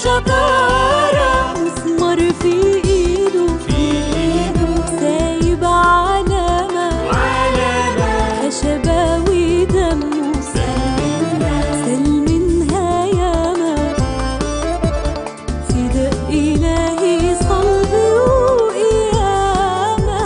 بشطارة مسمار في ايده في ايده سايب علامة علامة خشبة ودمه سل منها ياما فداء إلهي صلب وقيامة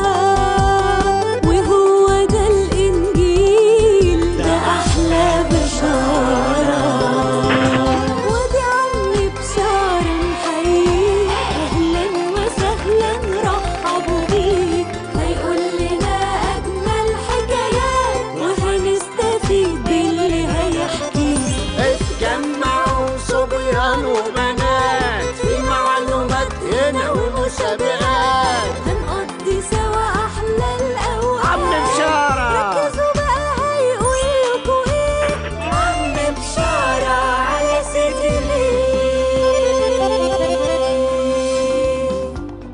وهو ده الإنجيل ده أحلى بشارة ودي عمي بشارة نحييه أهلا وسهلا رحبوا بيه هيقول لنا أجمل حكايات وهنستفيد باللي هيحكيه اتجمعوا صبيان وبنات في معلومات هنا ومسابقات هنقضي سوا أحلى الأوقات عم بشارة ركزوا بقى هيقول لكوا إيه عم بشارة على سيتي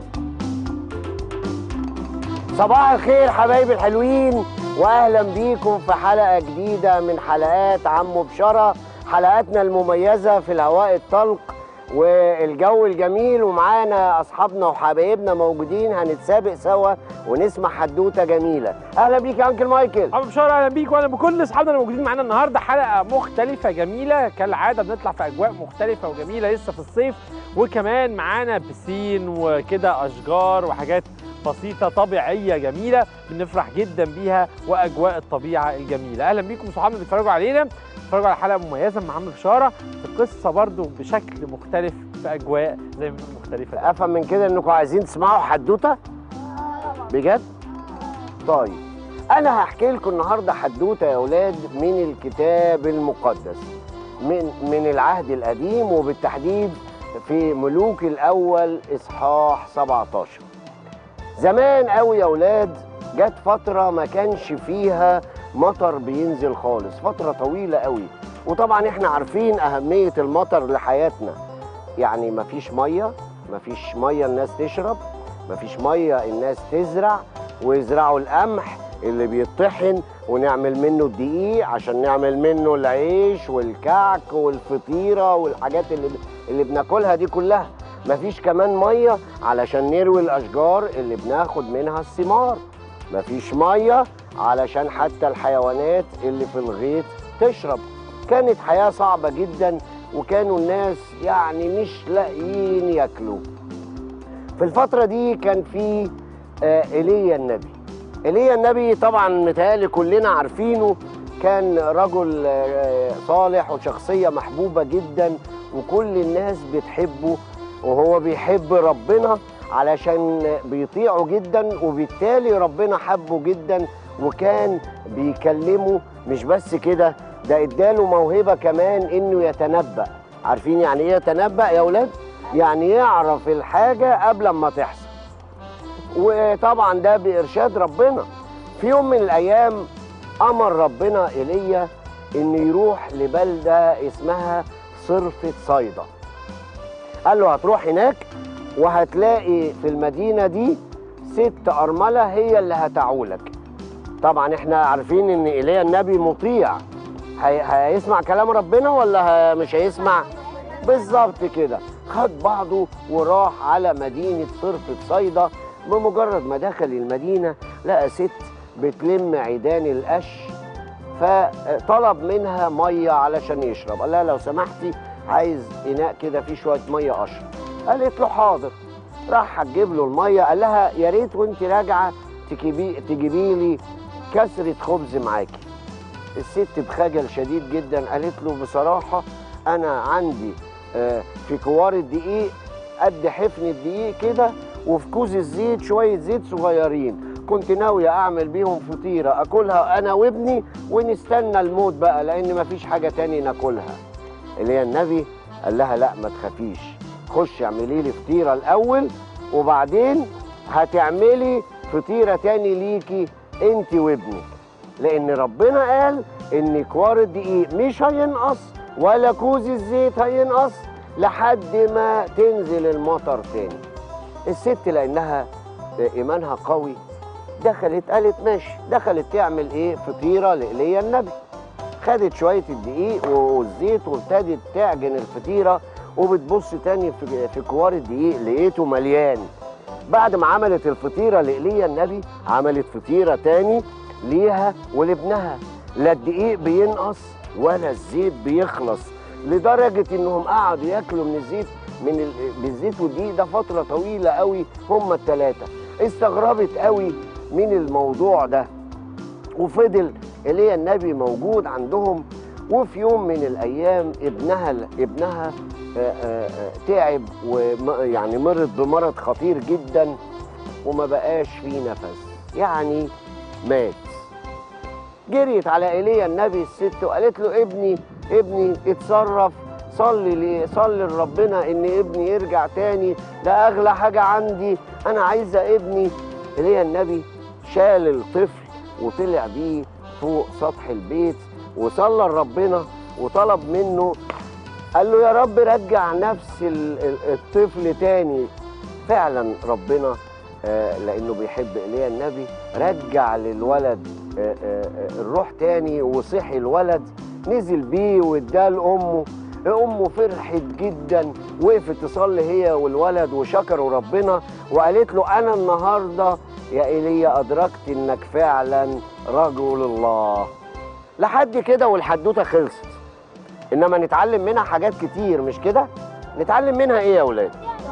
صباح الخير حبايبي الحلوين واهلا بيكم في حلقه جديده من حلقات عمو بشرة حلقاتنا المميزه في الهواء الطلق والجو الجميل ومعانا اصحابنا وحبايبنا موجودين هنتسابق سوا ونسمع حدوته جميله اهلا بيك يا انكل مايكل عم بشار اهلا بيك واهلا بكل اصحابنا الموجودين معانا النهارده حلقه مختلفه جميله كالعاده بنطلع في اجواء مختلفه وجميله لسه في الصيف وكمان معانا بسين وكده اشجار وحاجات بسيطة طبيعية جميلة بنفرح جدا بيها وأجواء الطبيعة الجميلة أهلا بيكم صحابنا اللي بيتفرجوا علينا بيتفرجوا على حلقة مميزة مع عم بشارة في قصة برضو بشكل مختلف في أجواء زي ما بنقول مختلفة افهم من كده انكم عايزين تسمعوا حدوته بجد طيب انا هحكي لكم النهارده حدوته يا اولاد من الكتاب المقدس من من العهد القديم وبالتحديد في ملوك الاول اصحاح 17 زمان قوي يا اولاد جت فتره ما كانش فيها مطر بينزل خالص فتره طويله قوي وطبعا احنا عارفين اهميه المطر لحياتنا يعني مفيش ميه مفيش ميه الناس تشرب مفيش ميه الناس تزرع ويزرعوا القمح اللي بيطحن ونعمل منه الدقيق عشان نعمل منه العيش والكعك والفطيره والحاجات اللي اللي بناكلها دي كلها مفيش كمان ميه علشان نروي الاشجار اللي بناخد منها الثمار مفيش ميه علشان حتى الحيوانات اللي في الغيط تشرب كانت حياه صعبه جدا وكانوا الناس يعني مش لاقيين ياكلوا في الفترة دي كان في آه، ايليا النبي ايليا النبي طبعا متهيألي كلنا عارفينه كان رجل آه، صالح وشخصية محبوبة جدا وكل الناس بتحبه وهو بيحب ربنا علشان بيطيعه جدا وبالتالي ربنا حبه جدا وكان بيكلمه مش بس كده ده اداله موهبة كمان انه يتنبأ عارفين يعني ايه يتنبأ يا اولاد؟ يعني يعرف الحاجة قبل ما تحصل وطبعا ده بإرشاد ربنا في يوم من الأيام أمر ربنا إيليا إنه يروح لبلدة اسمها صرفة صيدا قال له هتروح هناك وهتلاقي في المدينة دي ست أرملة هي اللي هتعولك طبعا احنا عارفين ان ايليا النبي مطيع هي... هيسمع كلام ربنا ولا ه... مش هيسمع بالظبط كده خد بعضه وراح على مدينة صرفة صيدا بمجرد ما دخل المدينة لقى ست بتلم عيدان القش فطلب منها مية علشان يشرب قال لها لو سمحتي عايز إناء كده فيه شوية مية أشرب قالت له حاضر راح هتجيب له المية قال لها يا ريت وانت راجعة تجيبي تجيبي لي كسرة خبز معاكي الست بخجل شديد جدا قالت له بصراحة أنا عندي آه، في كوار الدقيق قد حفن الدقيق كده وفي كوز الزيت شوية زيت صغيرين كنت ناوية أعمل بيهم فطيرة أكلها أنا وابني ونستنى الموت بقى لأن مفيش حاجة تاني ناكلها اللي هي النبي قال لها لا ما تخافيش خشي اعملي لي فطيرة الأول وبعدين هتعملي فطيرة تاني ليكي انت وابنك لأن ربنا قال إن كوار الدقيق مش هينقص ولا كوز الزيت هينقص لحد ما تنزل المطر تاني الست لانها ايمانها قوي دخلت قالت ماشي دخلت تعمل ايه فطيره لايليا النبي خدت شويه الدقيق والزيت وابتدت تعجن الفطيره وبتبص تاني في, في كوار الدقيق لقيته مليان بعد ما عملت الفطيره لايليا النبي عملت فطيره تاني ليها ولابنها لا الدقيق بينقص ولا الزيت بيخلص لدرجه انهم قعدوا ياكلوا من الزيت من ال- بالزيت والدقيق ده فتره طويله قوي هم الثلاثه استغربت قوي من الموضوع ده وفضل ايليا النبي موجود عندهم وفي يوم من الايام ابنها ابنها آه، آه، آه، تعب ويعني مرض بمرض خطير جدا وما بقاش فيه نفس يعني مات جريت على ايليا النبي الست وقالت له ابني ابني اتصرف صلي لي صلي لربنا ان ابني يرجع تاني ده اغلى حاجه عندي انا عايزه ابني ايليا النبي شال الطفل وطلع بيه فوق سطح البيت وصلى لربنا وطلب منه قال له يا رب رجع نفس ال- ال- الطفل تاني فعلا ربنا آه، لانه بيحب ايليا النبي رجع للولد آه، آه، آه، الروح تاني وصحي الولد نزل بيه واداه لامه امه فرحت جدا وقفت تصلي هي والولد وشكروا ربنا وقالت له انا النهارده يا ايليا ادركت انك فعلا رجل الله لحد كده والحدوته خلصت انما نتعلم منها حاجات كتير مش كده نتعلم منها ايه يا اولاد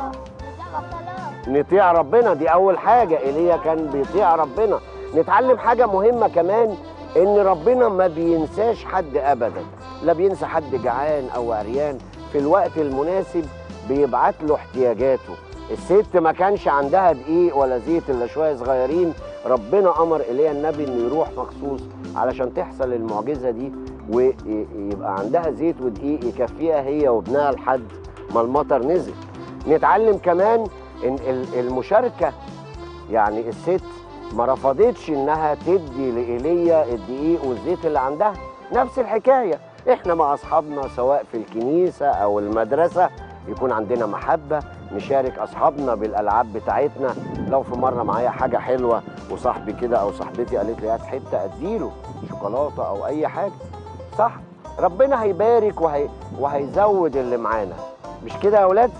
نطيع ربنا دي اول حاجه ايليا كان بيطيع ربنا نتعلم حاجه مهمه كمان ان ربنا ما بينساش حد ابدا لا بينسى حد جعان او عريان في الوقت المناسب بيبعت له احتياجاته الست ما كانش عندها دقيق ولا زيت الا شويه صغيرين ربنا امر ايليا النبي انه يروح مخصوص علشان تحصل المعجزه دي ويبقى عندها زيت ودقيق يكفيها هي وابنها لحد ما المطر نزل نتعلم كمان ان ال- المشاركه يعني الست ما رفضتش انها تدي لايليا الدقيق والزيت اللي عندها نفس الحكايه احنا مع اصحابنا سواء في الكنيسه او المدرسه يكون عندنا محبه نشارك اصحابنا بالالعاب بتاعتنا لو في مره معايا حاجه حلوه وصاحبي كده او صاحبتي قالت لي هات حته اديله شوكولاته او اي حاجه صح ربنا هيبارك وهي وهيزود اللي معانا مش كده يا اولاد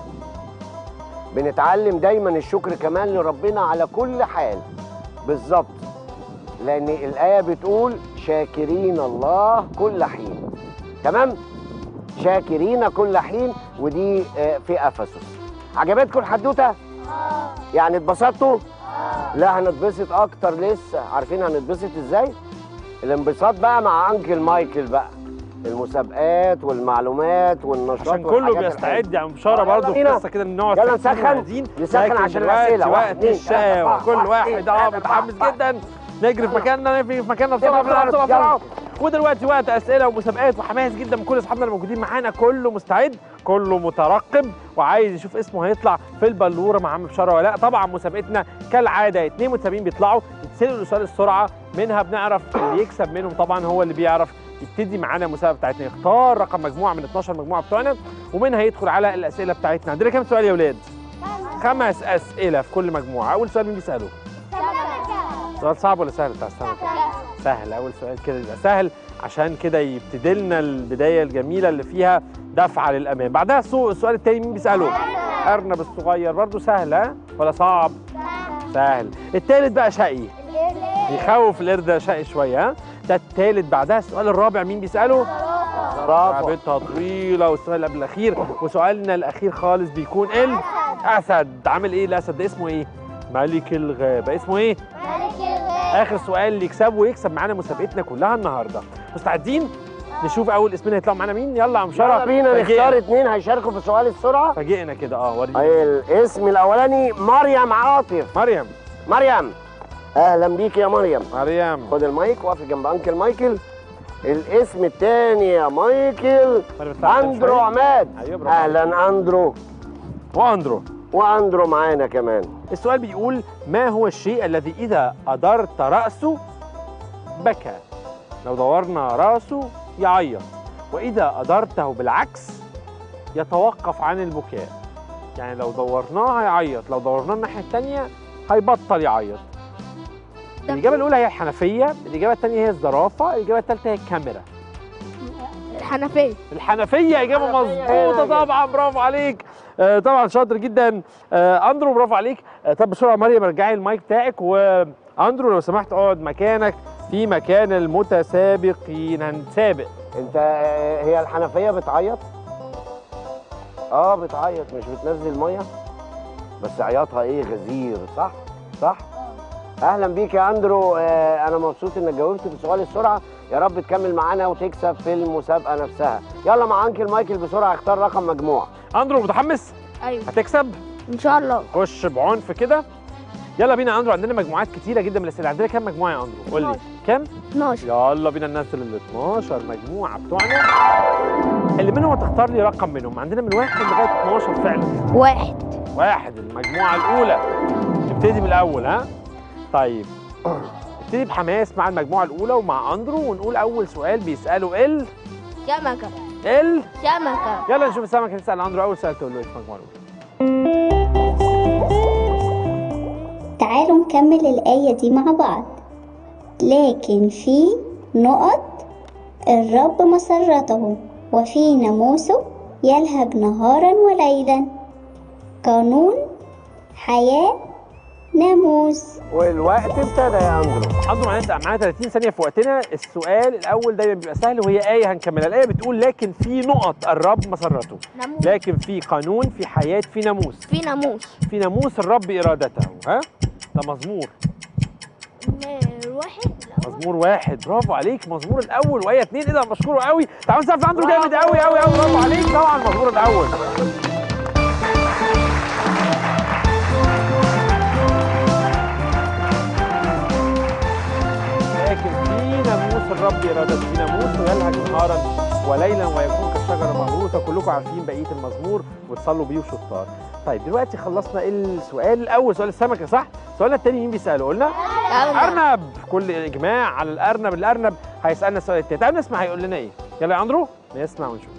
بنتعلم دايما الشكر كمان لربنا على كل حال بالظبط لان الايه بتقول شاكرين الله كل حين تمام شاكرين كل حين ودي آه، في افسس عجبتكم الحدوته يعني اتبسطتوا لا هنتبسط اكتر لسه عارفين هنتبسط ازاي الانبساط بقى مع انكل مايكل بقى المسابقات والمعلومات والنشاط عشان كله والحاجات بيستعد يعني بشاره يلا برضه في بينا. قصه كده ان نقعد يلا ساكتين نسخن. وقاعدين. نسخن لكن عشان دلوقتي الأسئلة. واحد، وقت اتنين، الشقاوة تلاتة، كل واحد، واحد اتنين، اه تلاتة، متحمس أربعة. جدا نجري في مكاننا نجري في مكاننا بسرعه يلا بسرعه بسرعه يلا. بسرعه ودلوقتي وقت اسئله ومسابقات وحماس جدا من كل اصحابنا الموجودين معانا كله مستعد كله مترقب وعايز يشوف اسمه هيطلع في البلوره مع عم بشاره ولا لا طبعا مسابقتنا كالعاده اتنين متسابقين بيطلعوا يتسالوا سؤال السرعه منها بنعرف اللي يكسب منهم طبعا هو اللي بيعرف يبتدي معانا المسابقه بتاعتنا يختار رقم مجموعه من 12 مجموعه بتوعنا ومنها يدخل على الاسئله بتاعتنا عندنا كام سؤال يا اولاد خمس اسئله في كل مجموعه اول سؤال مين بيساله سؤال صعب ولا سهل بتاع السنه سهل اول سؤال كده يبقى سهل عشان كده يبتدي لنا البدايه الجميله اللي فيها دفعه للامام بعدها السو- السؤال التاني مين بيساله ارنب الصغير برضه سهل ها ولا صعب سهل التالت بقى شقي يخوف القرد ده شقي شويه ها ده التالت بعدها السؤال الرابع مين بيساله برافو لعبتها طويلة والسؤال اللي قبل الأخير وسؤالنا الأخير خالص بيكون الأسد عامل إيه الأسد ده اسمه إيه؟ ملك الغابة اسمه إيه؟ آخر سؤال اللي يكسبه ويكسب معانا مسابقتنا كلها النهاردة مستعدين؟ نشوف أول اسمين هيطلعوا معانا مين؟ يلا يا عم شرف يلا بينا فاجئنا. نختار اتنين هيشاركوا في سؤال السرعه فاجئنا كده اه وريني الاسم الاولاني مريم عاطف مريم مريم اهلا بيك يا مريم مريم خد المايك وقف جنب انكل مايكل الاسم الثاني يا مايكل مريم اطلع قدام اندرو شوية. عماد أيوة، برافو. اهلا اندرو وأندرو واندرو معانا كمان السؤال بيقول ما هو الشيء الذي إذا أدرت رأسه بكى لو دورنا رأسه يعيط وإذا أدرته بالعكس يتوقف عن البكاء يعني لو دورناه هيعيط لو دورناه الناحية التانية هيبطل يعيط الإجابة الأولى هي الحنفية الإجابة التانية هي الزرافة الإجابة التالتة هي الكاميرا الحنفية الحنفيه اجابه الحنفية مظبوطه هنا. طبعا برافو عليك آه طبعا شاطر جدا آه اندرو برافو عليك آه طب بسرعه مريم رجعي المايك بتاعك واندرو لو سمحت اقعد مكانك في مكان المتسابقين هنسابق انت آه، هي الحنفيه بتعيط اه بتعيط مش بتنزل ميه بس عياطها ايه غزير صح صح اهلا بيك يا اندرو آه انا مبسوط انك جاوبت بسؤال السرعه يا رب تكمل معانا وتكسب في المسابقه نفسها يلا مع انكل مايكل بسرعه اختار رقم مجموع اندرو متحمس أيوة هتكسب إن شاء الله خش بعنف كده يلا بينا يا اندرو عندنا مجموعات كتيره جدا من الاسئله عندنا كام مجموعه يا اندرو قول لي كام 12 يلا بينا ننزل ال 12 مجموعه بتوعنا اللي منهم هتختار لي رقم منهم عندنا من واحد لغايه 12 فعلا واحد واحد المجموعه الاولى نبتدي من الاول ها طيب نبتدي بحماس مع المجموعه الاولى ومع اندرو ونقول اول سؤال بيساله ال شمكة ال شمكة يلا نشوف السمكه تسال اندرو اول سؤال تقول له ايه في المجموعه الاولى تعالوا نكمل الآية دي مع بعض لكن في نقط الرب مسرته وفي ناموسه يلهج نهارا وليلا قانون حياة ناموس والوقت ابتدى يا اندرو اندرو معانا معانا 30 ثانيه في وقتنا السؤال الاول دايما بيبقى سهل وهي ايه هنكملها الايه بتقول لكن في نقط الرب مسرته ناموس لكن في قانون في حياه في ناموس في ناموس في ناموس الرب ارادته ها ده مزمور واحد مزمور واحد برافو عليك مزمور الاول وايه اتنين ايه ده مشكور قوي تعالوا نسقف لاندرو جامد قوي قوي قوي برافو عليك طبعا مزمور الاول لكن في ناموس الرب ارادته في ناموس ويلهج نهارا وليلا ويكون كالشجره مغروسه كلكم عارفين بقيه المزمور وتصلوا بيه وشطار طيب دلوقتي خلصنا السؤال الاول سؤال السمكه صح سؤالنا التاني مين بيساله قلنا ارنب كل اجماع على الارنب الارنب هيسالنا السؤال التاني تعالوا نسمع هيقول لنا ايه يلا يا اندرو نسمع ونشوف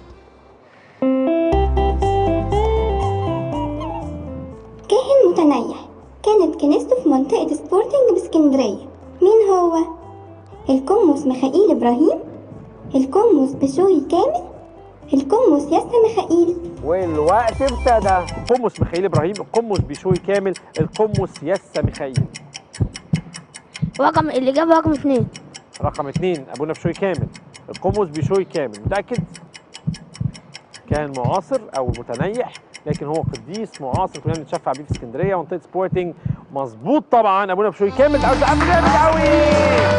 كاهن متنيح كانت كنيسته في منطقة سبورتنج باسكندرية مين هو؟ القمص ميخائيل إبراهيم القمص بشوي كامل القمص ياسا ميخائيل والوقت ابتدى القمص ميخائيل ابراهيم القمص بيشوي كامل القمص يسا ميخائيل رقم اللي جاب رقم اثنين رقم اتنين ابونا بشوي كامل القمص بيشوي كامل متاكد كان معاصر او متنيح لكن هو قديس معاصر كلنا بنتشفع بيه في اسكندريه منطقه سبورتنج مظبوط طبعا ابونا بشوي كامل او سقف جامد قوي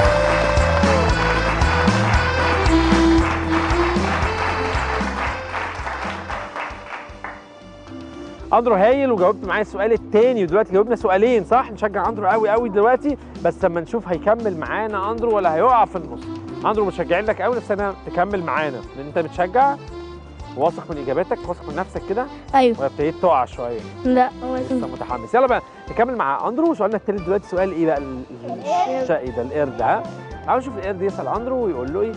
اندرو هايل وجاوبت معايا السؤال الثاني ودلوقتي جاوبنا سؤالين صح نشجع اندرو قوي قوي دلوقتي بس اما نشوف هيكمل معانا اندرو ولا هيقع في النص اندرو مشجعين لك قوي نفسنا تكمل معانا لان انت بتشجع واثق من اجاباتك واثق من نفسك كده ايوه ولا ابتديت تقع شويه لا هو لسه اسمه متحمس يلا بقى نكمل مع اندرو سؤالنا التالت دلوقتي سؤال ايه بقى ال- ال- الشقي ده القرد ها تعالوا نشوف القرد يسال اندرو ويقول له ايه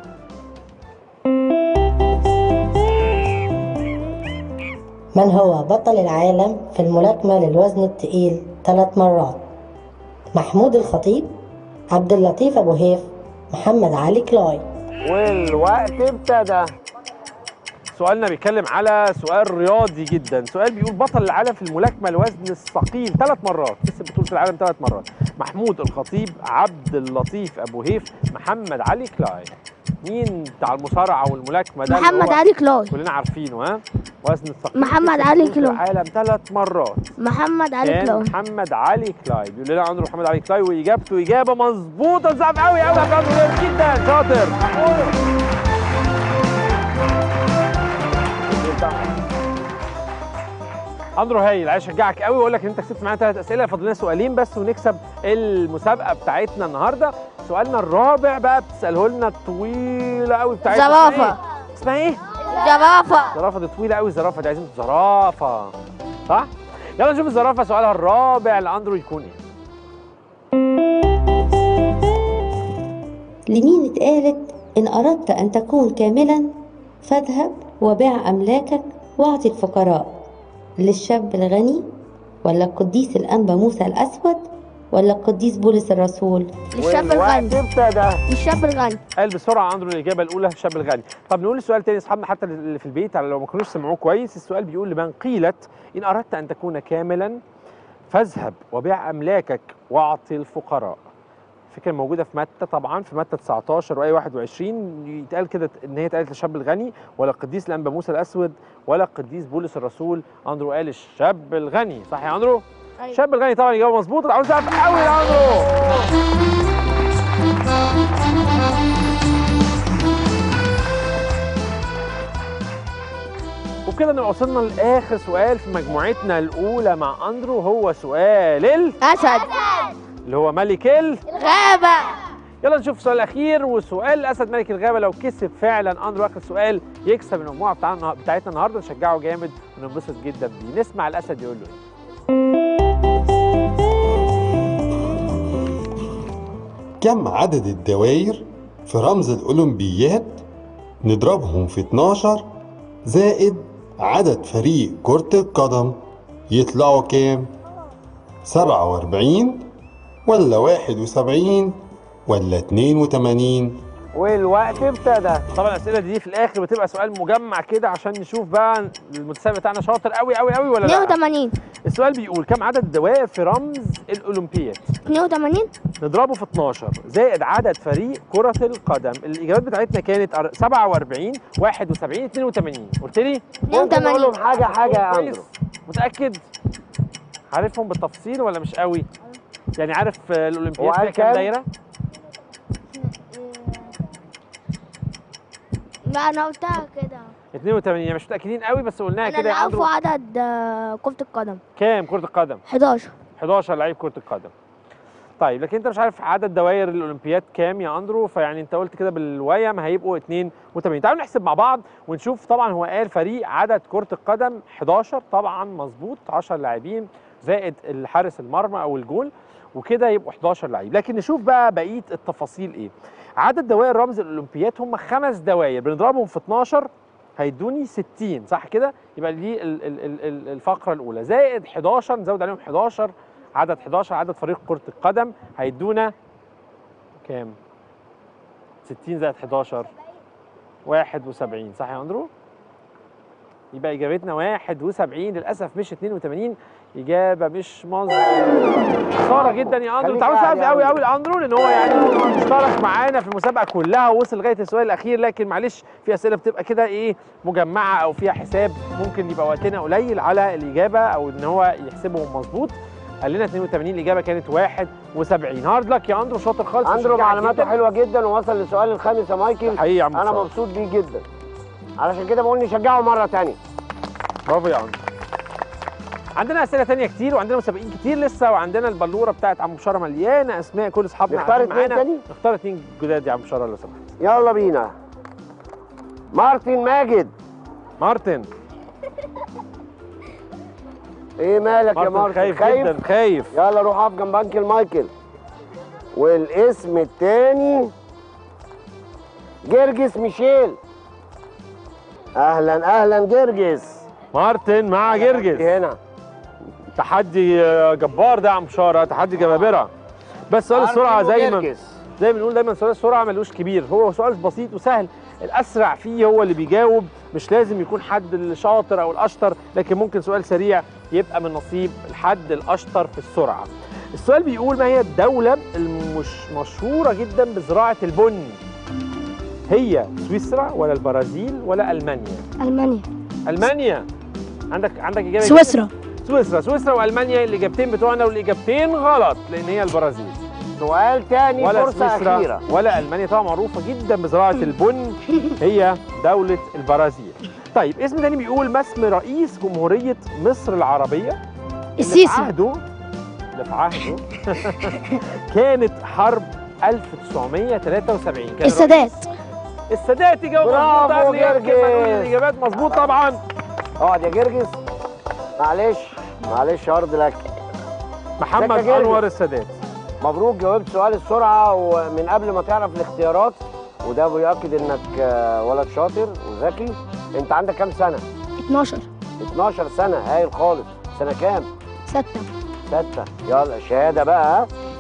من هو بطل العالم في الملاكمة للوزن الثقيل ثلاث مرات محمود الخطيب عبد اللطيف أبو هيف محمد علي كلاي والوقت ابتدى سؤالنا بيتكلم على سؤال رياضي جدا سؤال بيقول بطل العالم في الملاكمه الوزن الثقيل ثلاث مرات كسب بطوله العالم ثلاث مرات محمود الخطيب عبد اللطيف ابو هيف محمد علي كلاي مين بتاع المصارعه والملاكمه ده اللي محمد هو علي كلاي كلنا عارفينه ها وزن الثقيل محمد كسب علي بطولة كلاي. العالم ثلاث مرات محمد علي كان كلاي محمد علي كلاي بيقول لنا عنده محمد علي كلاي واجابته اجابه مظبوطه صعب قوي قوي يا كابتن جدا شاطر اندرو هايل عايز اشجعك قوي واقول لك ان انت كسبت معانا ثلاث اسئله فاضل لنا سؤالين بس ونكسب المسابقه بتاعتنا النهارده سؤالنا الرابع بقى بتساله لنا الطويله قوي بتاعتنا زرافة. اسمها ايه؟ زرافة الزرافه دي طويله قوي الزرافه دي عايزين زرافه صح؟ يلا نشوف الزرافه سؤالها الرابع لاندرو يكون ايه؟ لمين اتقالت إن أردت أن تكون كاملا فاذهب وبيع أملاكك واعطي الفقراء للشاب الغني ولا القديس الأنبا موسى الأسود ولا القديس بولس الرسول للشاب والوقت الغني ابتدى للشاب الغني قال بسرعه اندرو الاجابه الاولى الشاب الغني طب نقول السؤال تاني اصحابنا حتى اللي في البيت على لو ما كانوش سمعوه كويس السؤال بيقول لمن قيلت ان اردت ان تكون كاملا فاذهب وبيع املاكك واعطي الفقراء فكرة موجودة في متى طبعا في متى 19 وآية 21 يتقال كده إن هي اتقالت للشاب الغني ولا القديس الأنبا موسى الأسود ولا القديس بولس الرسول أندرو قال الشاب الغني صح يا أندرو؟ أيوة. الشاب الغني طبعا إجابة مظبوطة عاوز أعرف قوي يا أندرو وبكده نبقى وصلنا لاخر سؤال في مجموعتنا الاولى مع اندرو هو سؤال ال- أسد اللي هو ملك ال غابة يلا نشوف السؤال الاخير وسؤال الاسد ملك الغابه لو كسب فعلا اندرو اخر سؤال يكسب المجموعه بتاعنا بتاعتنا النهارده نشجعه جامد وننبسط جدا بيه نسمع الاسد يقول له ايه كم عدد الدوائر في رمز الأولمبيات نضربهم في 12 زائد عدد فريق كرة القدم يطلعوا كام؟ 47 ولا 71 ولا 82 والوقت ابتدى طبعا الاسئله دي في الاخر بتبقى سؤال مجمع كده عشان نشوف بقى المتسابق بتاعنا شاطر قوي قوي قوي ولا لا 82 السؤال بيقول كم عدد الدوائر في رمز الاولمبياد 82 نضربه في 12 زائد عدد فريق كرة القدم الإجابات بتاعتنا كانت أر- 47 71 82 قلت لي ممكن نقول لهم 82 حاجة حاجة يا كويس أندرو متأكد عارفهم بالتفصيل ولا مش قوي يعني عارف آه، هو الأولمبياد قال فيها كام كام؟ دايرة لا أنا قلتها كده 82 يعني مش متأكدين قوي بس قلناها أنا كده اللي يا أندرو عارفه عدد آه، كرة القدم كام كرة القدم 11 11 لعيب كرة القدم طيب لكن انت مش عارف عدد دوائر الاولمبياد كام يا اندرو فيعني انت قلت كده بالويم هيبقوا 82 تعالوا نحسب مع بعض ونشوف طبعا هو قال فريق عدد كرة القدم 11 طبعا مظبوط 10 لاعبين زائد الحارس المرمى او الجول وكده يبقوا 11 لعيب لكن نشوف بقى بقيه التفاصيل ايه عدد دوائر رمز الاولمبياد هم خمس دوائر بنضربهم في 12 هيدوني 60 صح كده يبقى دي ال- ال- ال- ال- الفقره الاولى زائد 11 نزود عليهم 11 عدد 11 عدد فريق كره القدم هيدونا كام 60 زائد 11 71 صح يا اندرو يبقى اجابتنا 71 للاسف مش 82 اجابه مش مظبوطه خساره جدا يا اندرو خليك انت عاوز قاعد تعرف يا قوي أندرو. قوي اندرو لان هو يعني اشترك معانا في المسابقه كلها ووصل لغايه السؤال الاخير لكن معلش في اسئله بتبقى كده ايه مجمعه او فيها حساب ممكن يبقى وقتنا قليل على الاجابه او ان هو يحسبهم مظبوط قال لنا 82 الاجابه كانت 71 هارد لك يا اندرو شاطر خالص أندرو مشجعك معلوماته جداً. حلوة جدا ووصل للسؤال الخامس يا مايكل حقيقي يا عم أنا بصراحة. مبسوط بيه جدا علشان كده بقول نشجعه مرة تانية برافو يا اندرو عندنا اسئله تانية كتير وعندنا مسابقين كتير لسه وعندنا البلوره بتاعت عم بشاره مليانه اسماء كل اصحابنا نختار قاعدين اتنين معانا. تاني؟ نختار اتنين جداد يا عم بشاره لو سمحت يلا بينا مارتن ماجد مارتن ايه مالك يا مارتن مارتن خايف, جدا خايف يلا روح اقف جنب انكل مايكل والاسم التاني جرجس ميشيل اهلا اهلا جرجس مارتن مع جرجس هنا تحدي آه، جبار ده يا عم بشاره تحدي جبابره بس سؤال السرعه مارتن زي ما وجرجس. زي ما بنقول دايما سؤال السرعه ملوش كبير هو سؤال بسيط وسهل الاسرع فيه هو اللي بيجاوب مش لازم يكون حد الشاطر او الاشطر لكن ممكن سؤال سريع يبقى من نصيب الحد الاشطر في السرعه السؤال بيقول ما هي الدوله المش مشهوره جدا بزراعه البن هي سويسرا ولا البرازيل ولا المانيا ألمانيا المانيا عندك عندك اجابه سويسرا سويسرا سويسرا والمانيا الاجابتين بتوعنا والاجابتين غلط لان هي البرازيل سؤال تاني ولا فرصة سويسرا أخيرة ولا المانيا طبعا معروفه جدا بزراعه البن هي دوله البرازيل طيب اسم تاني بيقول ما اسم رئيس جمهوريه مصر العربيه اللي في السيسي عهده اللي في عهده كانت حرب 1973 كان السادات السادات يجاوب برافو مظبوط قبل جرجس. ما نقول الاجابات مظبوط طبعا اقعد يا جرجس معلش معلش هارد لك محمد ازيك يا جرجس؟ انور السادات مبروك جاوبت سؤال السرعة ومن قبل ما تعرف الاختيارات وده بيؤكد انك آه، ولد شاطر وذكي انت عندك كام سنة؟ 12 12 سنة هايل خالص سنة كام؟ 6 ستة يلا شهادة بقى ها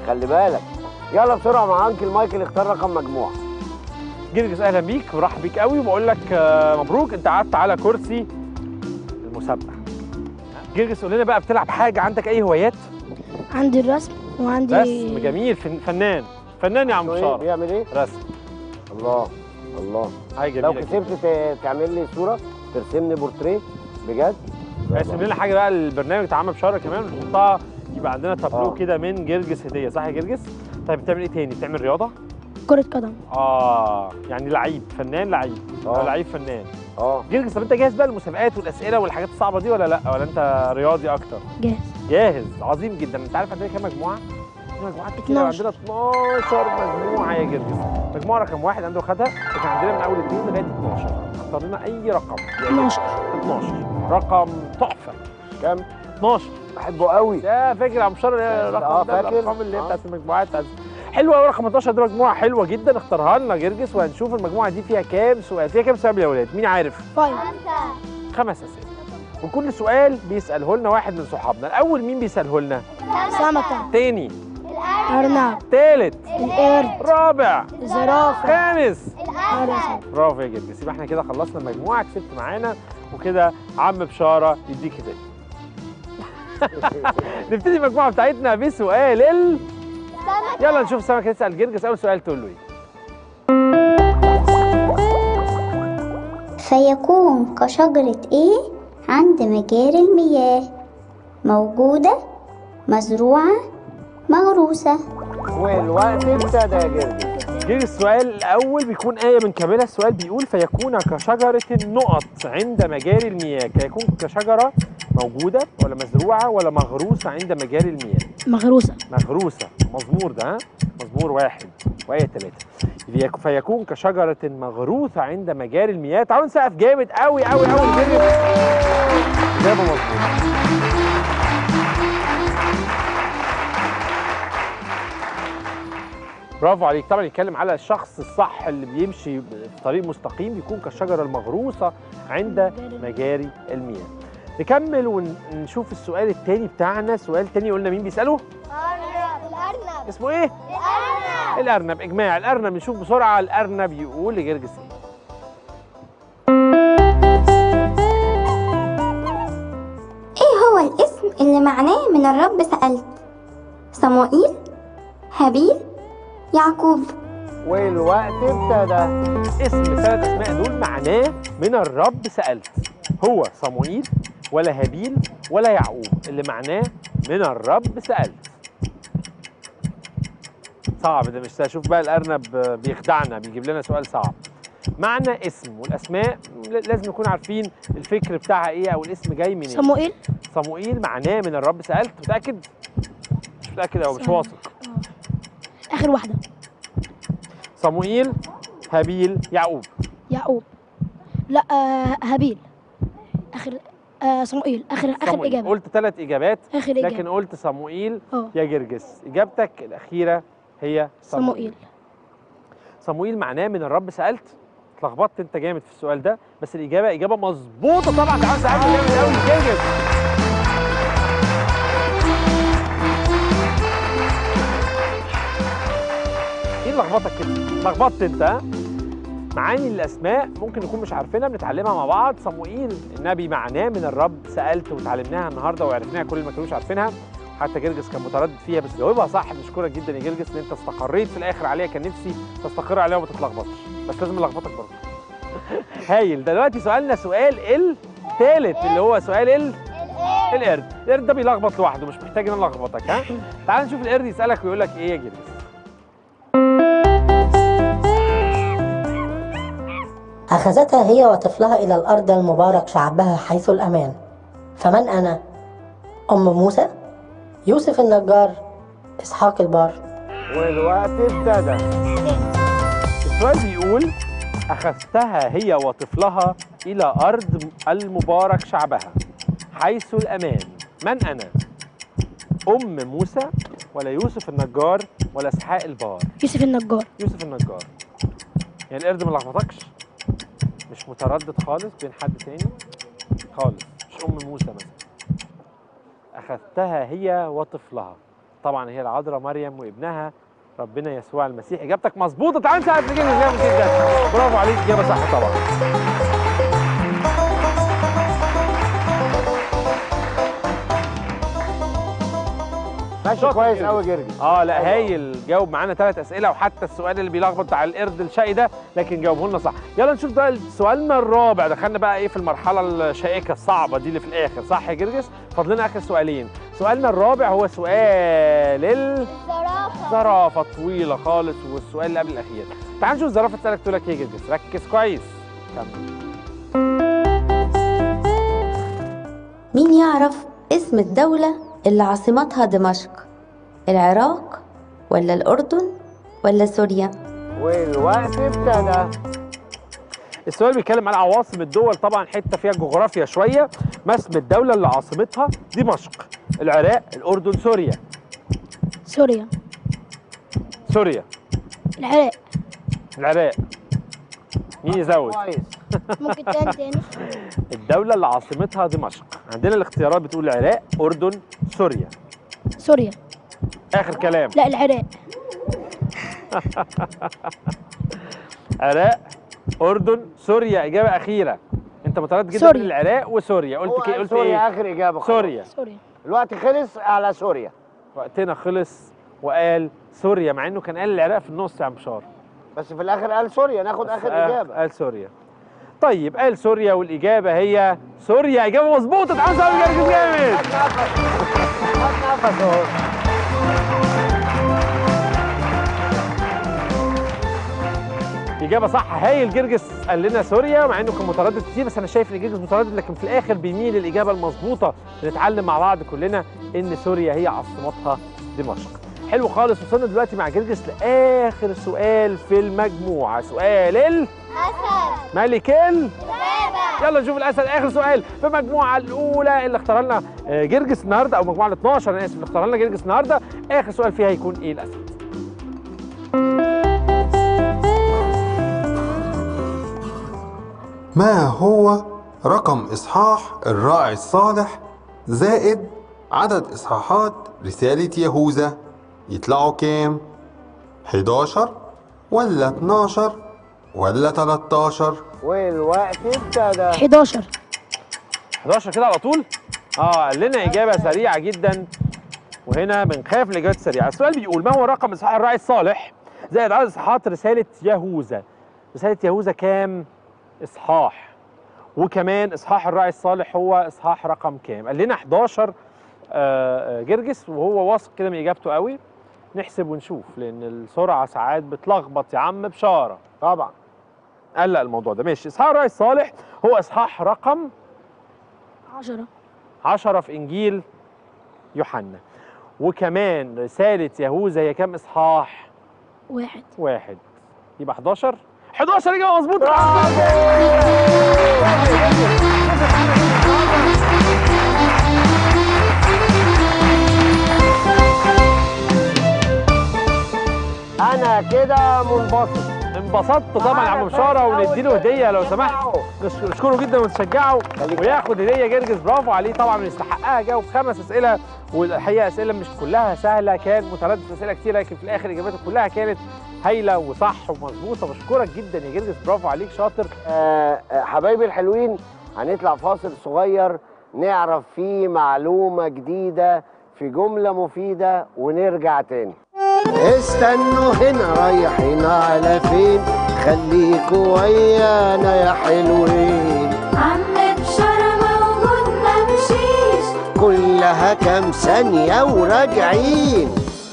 خلي بالك يلا بسرعه مع انكل مايكل اختار رقم مجموعه جرجس اهلا بيك ورحب بيك قوي وبقول لك آه، مبروك انت قعدت على كرسي المسابقه جرجس قول لنا بقى بتلعب حاجه عندك اي هوايات عندي الرسم وعندي رسم جميل فن- فنان فنان يا عم إيه؟ بشاره بيعمل ايه رسم الله الله حاجه لو جميله جداً. كسبت ت- تعمل لي صوره ترسمني بورتريه بجد ارسم لنا حاجه بقى البرنامج بتاع عم بشاره كمان ونحطها يبقى عندنا تابلو آه. كده من جرجس هديه صح يا جرجس؟ طيب بتعمل ايه تاني؟ بتعمل رياضه؟ كرة قدم اه يعني لعيب فنان لعيب آه. آه. لعيب فنان اه جرجس طب انت جاهز بقى للمسابقات والاسئله والحاجات الصعبه دي ولا لا ولا انت رياضي اكتر؟ جاهز جاهز عظيم جدا انت عارف عندنا كام مجموعه؟ في مجموعات كتير أوي. 12. عندنا 12 مجموعه يا جرجس مجموعه رقم واحد عنده خدها لكن عندنا من اول اثنين لغايه 12 اختار لنا اي رقم يا جرجس. 12 12 رقم تحفه كام 12 بحبه قوي يا فاكر يا عم بشار آه، الرقم ده فاكر. الارقام اللي هي آه. بتاعت المجموعات بتاعت حلوه قوي رقم 12 دي مجموعه حلوه جدا اختارها لنا جرجس وهنشوف المجموعه دي فيها كام سؤال فيها كام سؤال يا ولاد مين عارف فايف خمس اسئله وكل سؤال بيساله لنا واحد من صحابنا الاول مين بيساله لنا سمكة تاني أرنب تالت القرد رابع الزرافة خامس الأسد برافو يا جرجس يبقى احنا كده خلصنا المجموعه كسبت معانا وكده عم بشاره يديك هديه نبتدي المجموعه بتاعتنا بسؤال ال يلا نشوف سمكه تسال جرجس اول سؤال تقول له ايه فيكون كشجرة إيه عند مجاري المياه موجودة مزروعة مغروسة والوقت ابتدى يا جرجس جه السؤال الاول بيكون ايه من كاملها السؤال بيقول فيكون كشجره النقط عند مجاري المياه كيكون كشجره موجوده ولا مزروعه ولا مغروسه عند مجاري المياه مغروسة مغروسه مزمور ده ها مزمور واحد وآية ثلاثة يك- فيكون كشجرة مغروسة عند مجاري المياه تعالوا نسقف جامد قوي قوي قوي لجرجس إجابة مظبوطة برافو عليك طبعا يتكلم على الشخص الصح اللي بيمشي في طريق مستقيم بيكون كالشجرة المغروسة عند مجاري المياه نكمل ونشوف السؤال التاني بتاعنا سؤال تاني قلنا مين بيسأله الأرنب اسمه ايه الأرنب الارنب اجماع الارنب نشوف بسرعه الارنب يقول لجرجس ايه إيه هو الاسم اللي معناه من الرب سألت صموئيل هابيل يعقوب والوقت ابتدى اسم ثلاث اسماء دول معناه من الرب سالت هو صموئيل ولا هابيل ولا يعقوب اللي معناه من الرب سالت صعب ده مش شوف بقى الارنب بيخدعنا بيجيب لنا سؤال صعب معنى اسم والاسماء ل- لازم نكون عارفين الفكر بتاعها ايه او الاسم جاي منين صموئيل صموئيل معناه من الرب سالت متاكد مش متاكد او مش صموئيل. واثق آخر واحدة صموئيل هابيل يعقوب يعقوب لا آه هابيل آخر آه صموئيل آخر آخر صموئيل. إجابة قلت ثلاث اجابات آخر لكن إجابة قلت صموئيل اه يا جرجس اجابتك الاخيره هي صموئيل صموئيل صموئيل معناه من الرب سالت اتلخبطت انت جامد في السؤال ده بس الاجابه اجابه مظبوطه طبعا تعالى ساعات جامد قوي جرجس ايه اللي لخبطك كده لخبطت انت ها معاني الاسماء ممكن نكون مش عارفينها بنتعلمها مع بعض صموئيل النبي معناه من الرب سالت وتعلمناها النهارده وعرفناها كل اللي ما كانوش عارفينها حتى جرجس كان متردد فيها بس جاوبها صح بشكرك جدا يا جرجس ان انت استقريت في الاخر عليها كان نفسي تستقر عليها وما تتلخبطش بس لازم الخبطك برضه هايل دلوقتي سؤالنا سؤال الثالث اللي هو سؤال ال القرد القرد ده بيلخبط لوحده مش محتاج ان انا الخبطك ها تعال نشوف القرد يسالك ويقول لك ايه يا جرجس أخذتها هي وطفلها إلى الأرض المبارك شعبها حيث الأمان فمن أنا؟ أم موسى؟ يوسف النجار؟ إسحاق البار والوقت ابتدى السؤال بيقول أخذتها هي وطفلها إلى أرض المبارك شعبها حيث الأمان من أنا؟ أم موسى ولا يوسف النجار ولا إسحاق البار؟ يوسف النجار يوسف النجار يعني القرد ما لخبطكش؟ مش متردد خالص بين حد تاني؟ خالص مش أم موسى مثلا أخذتها هي وطفلها طبعا هي العذراء مريم وابنها ربنا يسوع المسيح اجابتك مظبوطه تعال نساعد نجيب جامد جدا برافو عليك اجابه صح طبعا ماشي شاطر كويس جرجس. قوي جرجس اه لا هايل جاوب معانا ثلاث اسئله وحتى السؤال اللي بيلخبط بتاع القرد الشقي ده لكن جاوبه لنا صح يلا نشوف بقى سؤالنا الرابع دخلنا بقى ايه في المرحله الشائكه الصعبه دي اللي في الاخر صح يا جرجس فاضل لنا اخر سؤالين سؤالنا الرابع هو سؤال الزرافه طويله خالص والسؤال اللي قبل الاخير تعال نشوف الزرافه تسالك تقول لك ايه يا جرجس ركز كويس كمل مين يعرف اسم الدولة اللي عاصمتها دمشق العراق ولا الأردن ولا سوريا والوقت ابتدى السؤال بيتكلم عن عواصم الدول طبعا حته فيها جغرافيا شويه ما اسم الدوله اللي عاصمتها دمشق العراق الاردن سوريا سوريا سوريا العراق العراق مين يزود كويس ممكن تاني تاني الدوله اللي عاصمتها دمشق عندنا الاختيارات بتقول العراق اردن سوريا سوريا اخر كلام لا العراق عراق اردن سوريا اجابه اخيره انت متردد جدا سوريا. بين العراق وسوريا قلت هو كي قال قلت سوريا ايه اخر اجابه خلاص. سوريا سوريا الوقت خلص على سوريا وقتنا خلص وقال سوريا مع انه كان قال العراق في النص يا عم بشار بس في الاخر قال سوريا ناخد بس اخر آه، اجابه قال سوريا طيب قال سوريا والاجابه هي سوريا اجابه مظبوطه تعالوا نسوي جرجس جامد خد نفس اهو اجابه صح هايل جرجس قال لنا سوريا مع انه كان متردد كتير بس انا شايف ان جرجس متردد لكن في الاخر بيميل للاجابه المظبوطه نتعلم مع بعض كلنا ان سوريا هي عاصمتها دمشق حلو خالص وصلنا دلوقتي مع جرجس لاخر سؤال في المجموعه سؤال ال ملك ال يلا نشوف الاسد اخر سؤال في المجموعه الاولى اللي اختار لنا آه، جرجس النهارده او المجموعه ال 12 انا اسف اللي اختار لنا جرجس النهارده اخر سؤال فيها هيكون ايه الاسد ما هو رقم إصحاح الراعي الصالح زائد عدد إصحاحات رسالة يهوذا يطلعوا كام؟ 11 ولا 12 ولا 13 والوقت ابتدى 11 11 كده على طول اه قال لنا اجابه سريعه جدا وهنا بنخاف من الاجابات السريعه السؤال بيقول ما هو رقم اصحاح الراعي الصالح زائد عدد اصحاحات رساله يهوذا رساله يهوذا كام اصحاح وكمان اصحاح الراعي الصالح هو اصحاح رقم كام قال لنا 11 آه، آه، جرجس وهو واثق كده من اجابته قوي نحسب ونشوف لان السرعه ساعات بتلخبط يا عم بشاره طبعا قلق الموضوع ده ماشي اصحاح الراعي الصالح هو اصحاح رقم 10 عشرة في إنجيل يوحنا وكمان رسالة يهوذا هي كام إصحاح؟ واحد واحد يبقى 11 11 إجابة مظبوطة انا كده منبسط انبسطت طبعا يا عم بشارة ونديله هدية لو سمحت نش- نشكره جدا ونشجعه وياخد هدية جرجس برافو عليه طبعا يستحقها جاوب خمس أسئلة والحقيقة أسئلة مش كلها سهلة كان متردد في أسئلة كتير لكن في الآخر إجاباته كلها كانت هايلة وصح ومظبوطة بشكرك جدا يا جرجس برافو عليك شاطر آه، آه، حبايبي الحلوين هنطلع فاصل صغير نعرف فيه معلومة جديدة في جملة مفيدة ونرجع تاني استنوا هنا رايحين على فين خليكوا ويانا يا حلوين عم بشارة موجود ممشيش كلها كام ثانية وراجعين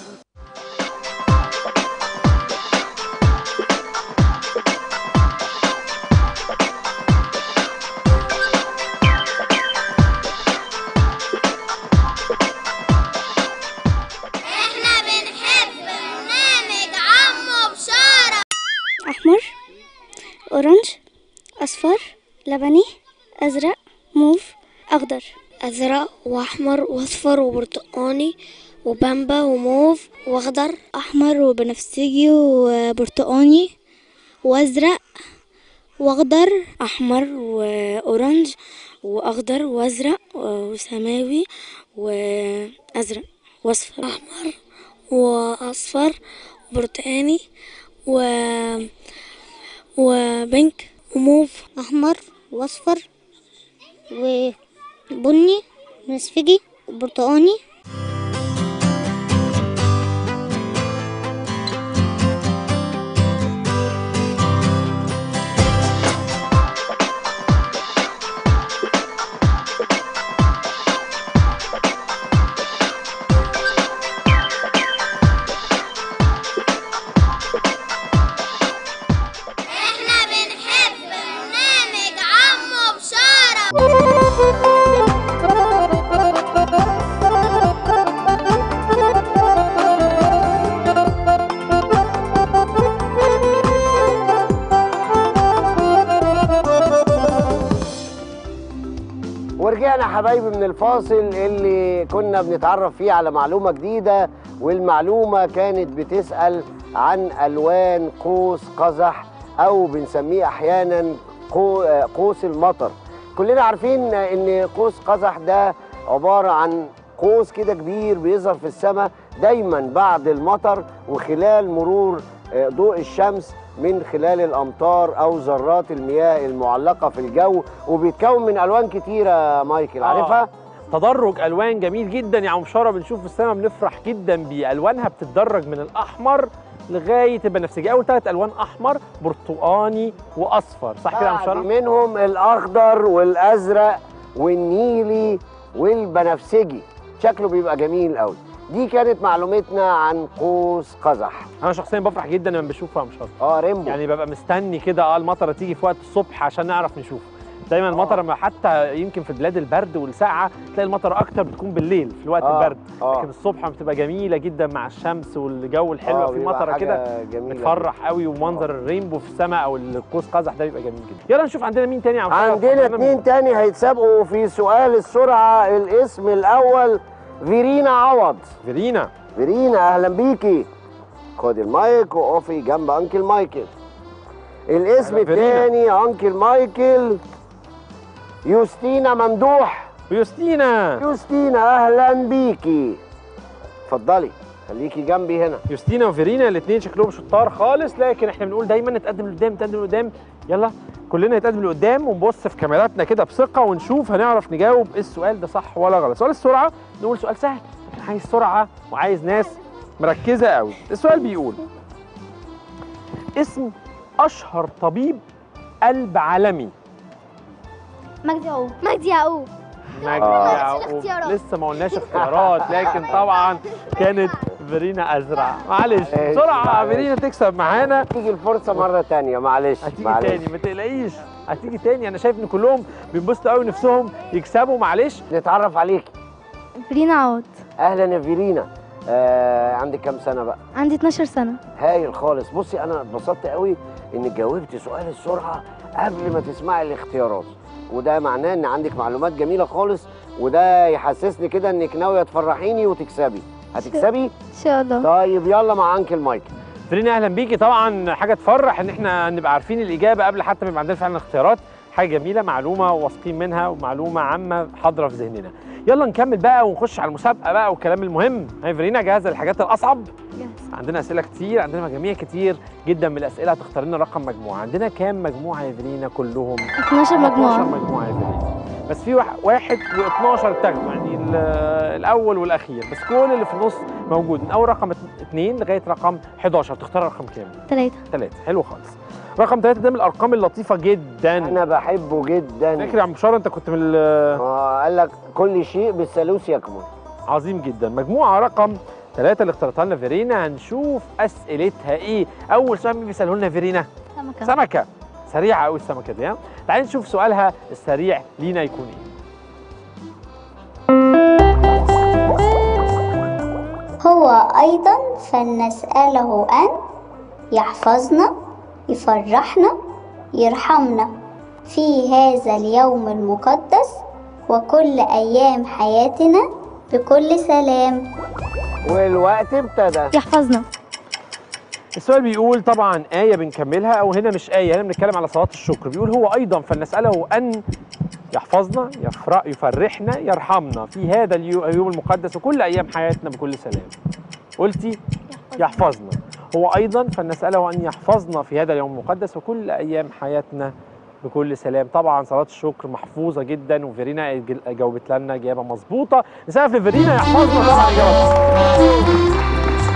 احنا بنحب برنامج عمو بشارة أحمر أورنج أصفر لبني أزرق موف أخضر أزرق وأحمر وأصفر وبرتقاني وبامبا وموف وأخضر أحمر وبنفسجي وبرتقاني وأزرق وأخضر أحمر وأورنج وأخضر وأزرق وسماوي وأزرق واصفر احمر واصفر وبرتقاني و وبنك وموف احمر واصفر وبني مسفجي وبرتقاني احنا بنحب برنامج عمو بشارة ورجعنا حبايبي من الفاصل اللي كنا بنتعرف فيه على معلومة جديدة والمعلومة كانت بتسأل عن ألوان قوس قزح أو بنسميه أحيانا قو- آه، قوس المطر كلنا عارفين إن قوس قزح ده عبارة عن قوس كده كبير بيظهر في السماء دايما بعد المطر وخلال مرور آه، ضوء الشمس من خلال الامطار او ذرات المياه المعلقه في الجو وبيتكون من الوان كتيره مايكل عارفها آه. تدرج الوان جميل جدا يا عم بشاره بنشوف في السماء بنفرح جدا بيه الوانها بتتدرج من الاحمر لغايه البنفسجي اول ثلاث الوان احمر برتقاني واصفر صح كده يا عم بعد بشاره منهم الاخضر والازرق والنيلي والبنفسجي شكله بيبقى جميل قوي دي كانت معلومتنا عن قوس قزح انا شخصيا بفرح جدا لما بشوفها يا عم بشاره اه ريمبو يعني ببقى مستني كده اه المطره تيجي في وقت الصبح عشان نعرف نشوفه دايما المطره ما حتى يمكن في بلاد البرد والسقعه تلاقي المطره اكتر بتكون بالليل في الوقت آه، البرد آه. لكن الصبح بتبقى جميله جدا مع الشمس والجو الحلو آه، في بيبقى مطره حاجة كده جميلة بتفرح قوي ومنظر الرينبو في السماء او القوس قزح ده بيبقى جميل جدا يلا نشوف عندنا مين تاني يا عم بشارة؟ عندنا فكرنا اتنين تاني هيتسابقوا في سؤال السرعه الاسم الاول فيرينا عوض فيرينا فيرينا اهلا بيكي خدي المايك وقفي جنب انكل مايكل الاسم أهلا فيرينا. الثاني انكل مايكل يوستينا ممدوح يوستينا يوستينا اهلا بيكي اتفضلي خليكي جنبي هنا يوستينا وفيرينا الاثنين شكلهم شطار خالص لكن احنا بنقول دايما نتقدم لقدام نتقدم لقدام يلا كلنا نتقدم لقدام ونبص في كاميراتنا كده بثقه ونشوف هنعرف نجاوب السؤال ده صح ولا غلط سؤال السرعه نقول سؤال سهل لكن عايز سرعه وعايز ناس مركزه قوي السؤال بيقول اسم اشهر طبيب قلب عالمي مجدي يعقوب مجدي يعقوب مجدي آه. يعقوب الاختيارات. لسه ما قلناش اختيارات لكن طبعا كانت فيرينا ازرع معلش معلش، بسرعه معلش. فيرينا تكسب معانا تيجي الفرصه مره تانية معلش هتيجي معلش تاني ما تقلقيش هتيجي تاني انا شايف ان كلهم بينبسطوا قوي نفسهم يكسبوا معلش نتعرف عليكي فيرينا عوض اهلا يا فيرينا آه عندك كام سنه بقى عندي 12 سنة هايل خالص بصي انا اتبسطت قوي انك جاوبت سؤال السرعه قبل ما تسمعي الاختيارات وده معناه ان عندك معلومات جميله خالص وده يحسسني كده انك ناويه تفرحيني وتكسبي هتكسبي إن شاء الله طيب يلا مع انكل مايكل فيرينا اهلا بيكي طبعا حاجه تفرح ان احنا نبقى عارفين الاجابه قبل حتى ما يبقى عندنا فعلا اختيارات حاجه جميله معلومه واثقين منها ومعلومه عامه حاضره في ذهننا يلا نكمل بقى ونخش على المسابقه بقى والكلام المهم هاي فيرينا جاهزه للحاجات الاصعب جاهز. عندنا اسئله كتير عندنا مجاميع كتير جدا من الاسئله هتختار لنا رقم مجموعه عندنا كام مجموعه يا فيرينا كلهم 12 12 مجموعة مجموعه يا فيرينا بس في واحد, واحد و12 تاخدوا يعني ال- الاول والاخير بس كل اللي في النص موجود من اول رقم 2 لغايه رقم 11 تختار رقم كام؟ ثلاثة ثلاثة حلو خالص رقم ثلاثة ده من الارقام اللطيفه جدا انا بحبه جدا فاكر يا عم بشاره انت كنت من ال- آه قال لك كل شيء بالثالوث يكمل عظيم جدا مجموعه رقم ثلاثة اللي اختارتها لنا فيرينا هنشوف اسئلتها ايه اول سؤال مين بيساله لنا فيرينا سمكة سمكه سريعه قوي السمكه دي ها تعالي نشوف سؤالها السريع لينا يكون ايه هو أيضا فلنسأله أن يحفظنا يفرحنا يرحمنا في هذا اليوم المقدس وكل أيام حياتنا بكل سلام والوقت ابتدى يحفظنا السؤال بيقول طبعا آية بنكملها أو هنا مش آية هنا بنتكلم على صلاة الشكر بيقول هو أيضا فلنسأله أن يحفظنا يفرح يفرحنا يرحمنا في هذا اليو- اليوم المقدس وكل ايام حياتنا بكل سلام قلتي يحفظنا هو ايضا فلنساله ان يحفظنا في هذا اليوم المقدس وكل ايام حياتنا بكل سلام طبعا صلاه الشكر محفوظه جدا وفيرينا جل- جاوبت لنا اجابه مظبوطه نسال في فيرينا يحفظنا طبعا اجابه صح.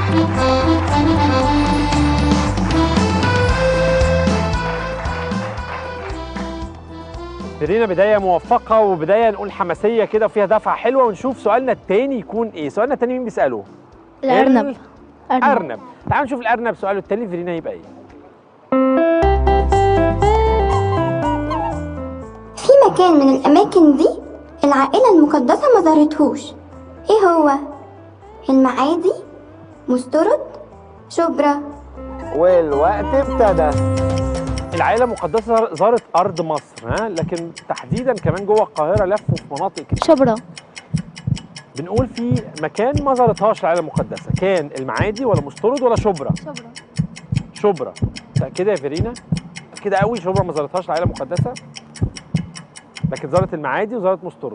فيرينا بدايه موفقه وبدايه نقول حماسيه كده وفيها دفعه حلوه ونشوف سؤالنا التاني يكون ايه سؤالنا التاني مين بيساله الأرنب أرنب ارنب تعالوا نشوف الارنب سؤاله التاني فيرينا يبقى ايه في مكان من الأماكن دي العائلة المقدسة ما زارتهوش إيه هو؟ المعادي مسترد شبرا والوقت ابتدى العائله المقدسه زارت ارض مصر ها لكن تحديدا كمان جوه القاهره لفوا في مناطق كتير شبرا بنقول في مكان ما زارتهاش العائله المقدسه كان المعادي ولا مسترد ولا شبرا شبرا شبرا متاكده يا فيرينا كده قوي شبرا ما زارتهاش العائله المقدسه لكن زارت المعادي وزارت مسترد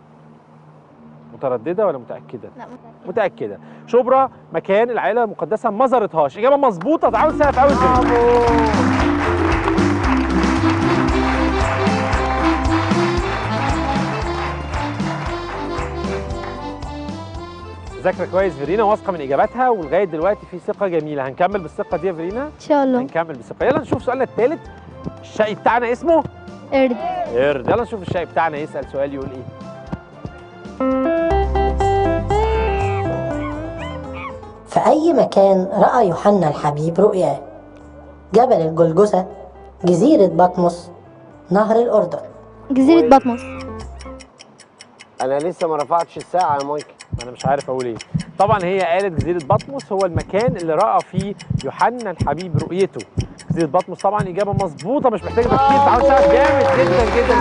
متردده ولا متاكده لا متاكده شبرا مكان العائله المقدسه ما زارتهاش اجابه مظبوطه تعالوا نسال في اول فيرينا ذاكره كويس فيرينا واثقه من اجاباتها ولغايه دلوقتي في ثقه جميله هنكمل بالثقه دي يا فيرينا إن شاء الله هنكمل بالثقه يلا نشوف سؤالنا الثالث الشقي بتاعنا اسمه قرد قرد يلا نشوف الشقي بتاعنا يسال سؤال يقول ايه في أي مكان رأى يوحنا الحبيب رؤياه جبل الجلجثة جزيرة بطمس نهر الأردن جزيرة بطمس انا لسه ما رفعتش الساعه يا مايكل انا مش عارف اقول ايه طبعا هي قالت جزيره بطمس هو المكان اللي راى فيه يوحنا الحبيب رؤيته جزيره بطمس طبعا اجابه مظبوطه مش محتاجه تفكير تعالوا نساعد جامد جدا جدا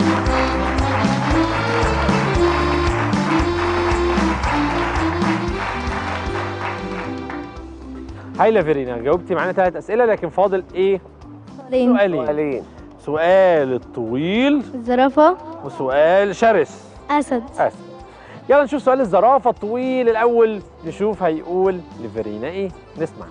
هايله فيرينا جاوبتي معانا ثلاث اسئله لكن فاضل ايه سؤالين سؤالين سؤالين سؤال الطويل الزرافة وسؤال شرس أسد اسف يلا نشوف سؤال الزرافه الطويل الاول نشوف هيقول لفيرينا ايه نسمع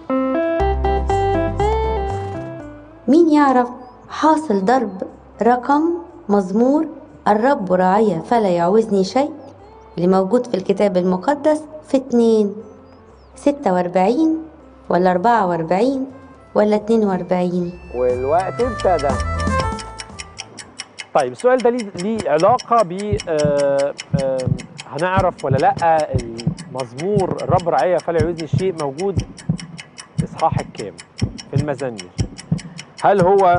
مين يعرف حاصل ضرب رقم مزمور الرب راعي فلا يعوزني شيء اللي موجود في الكتاب المقدس في اتنين ستة واربعين ولا أربعة واربعين ولا اتنين واربعين والوقت ابتدى طيب السؤال ده ليه ليه علاقه ب آه، آه، هنعرف ولا لا المزمور الرب رعاية فلا يعوزني شيء موجود في اصحاح الكام في المزامير هل هو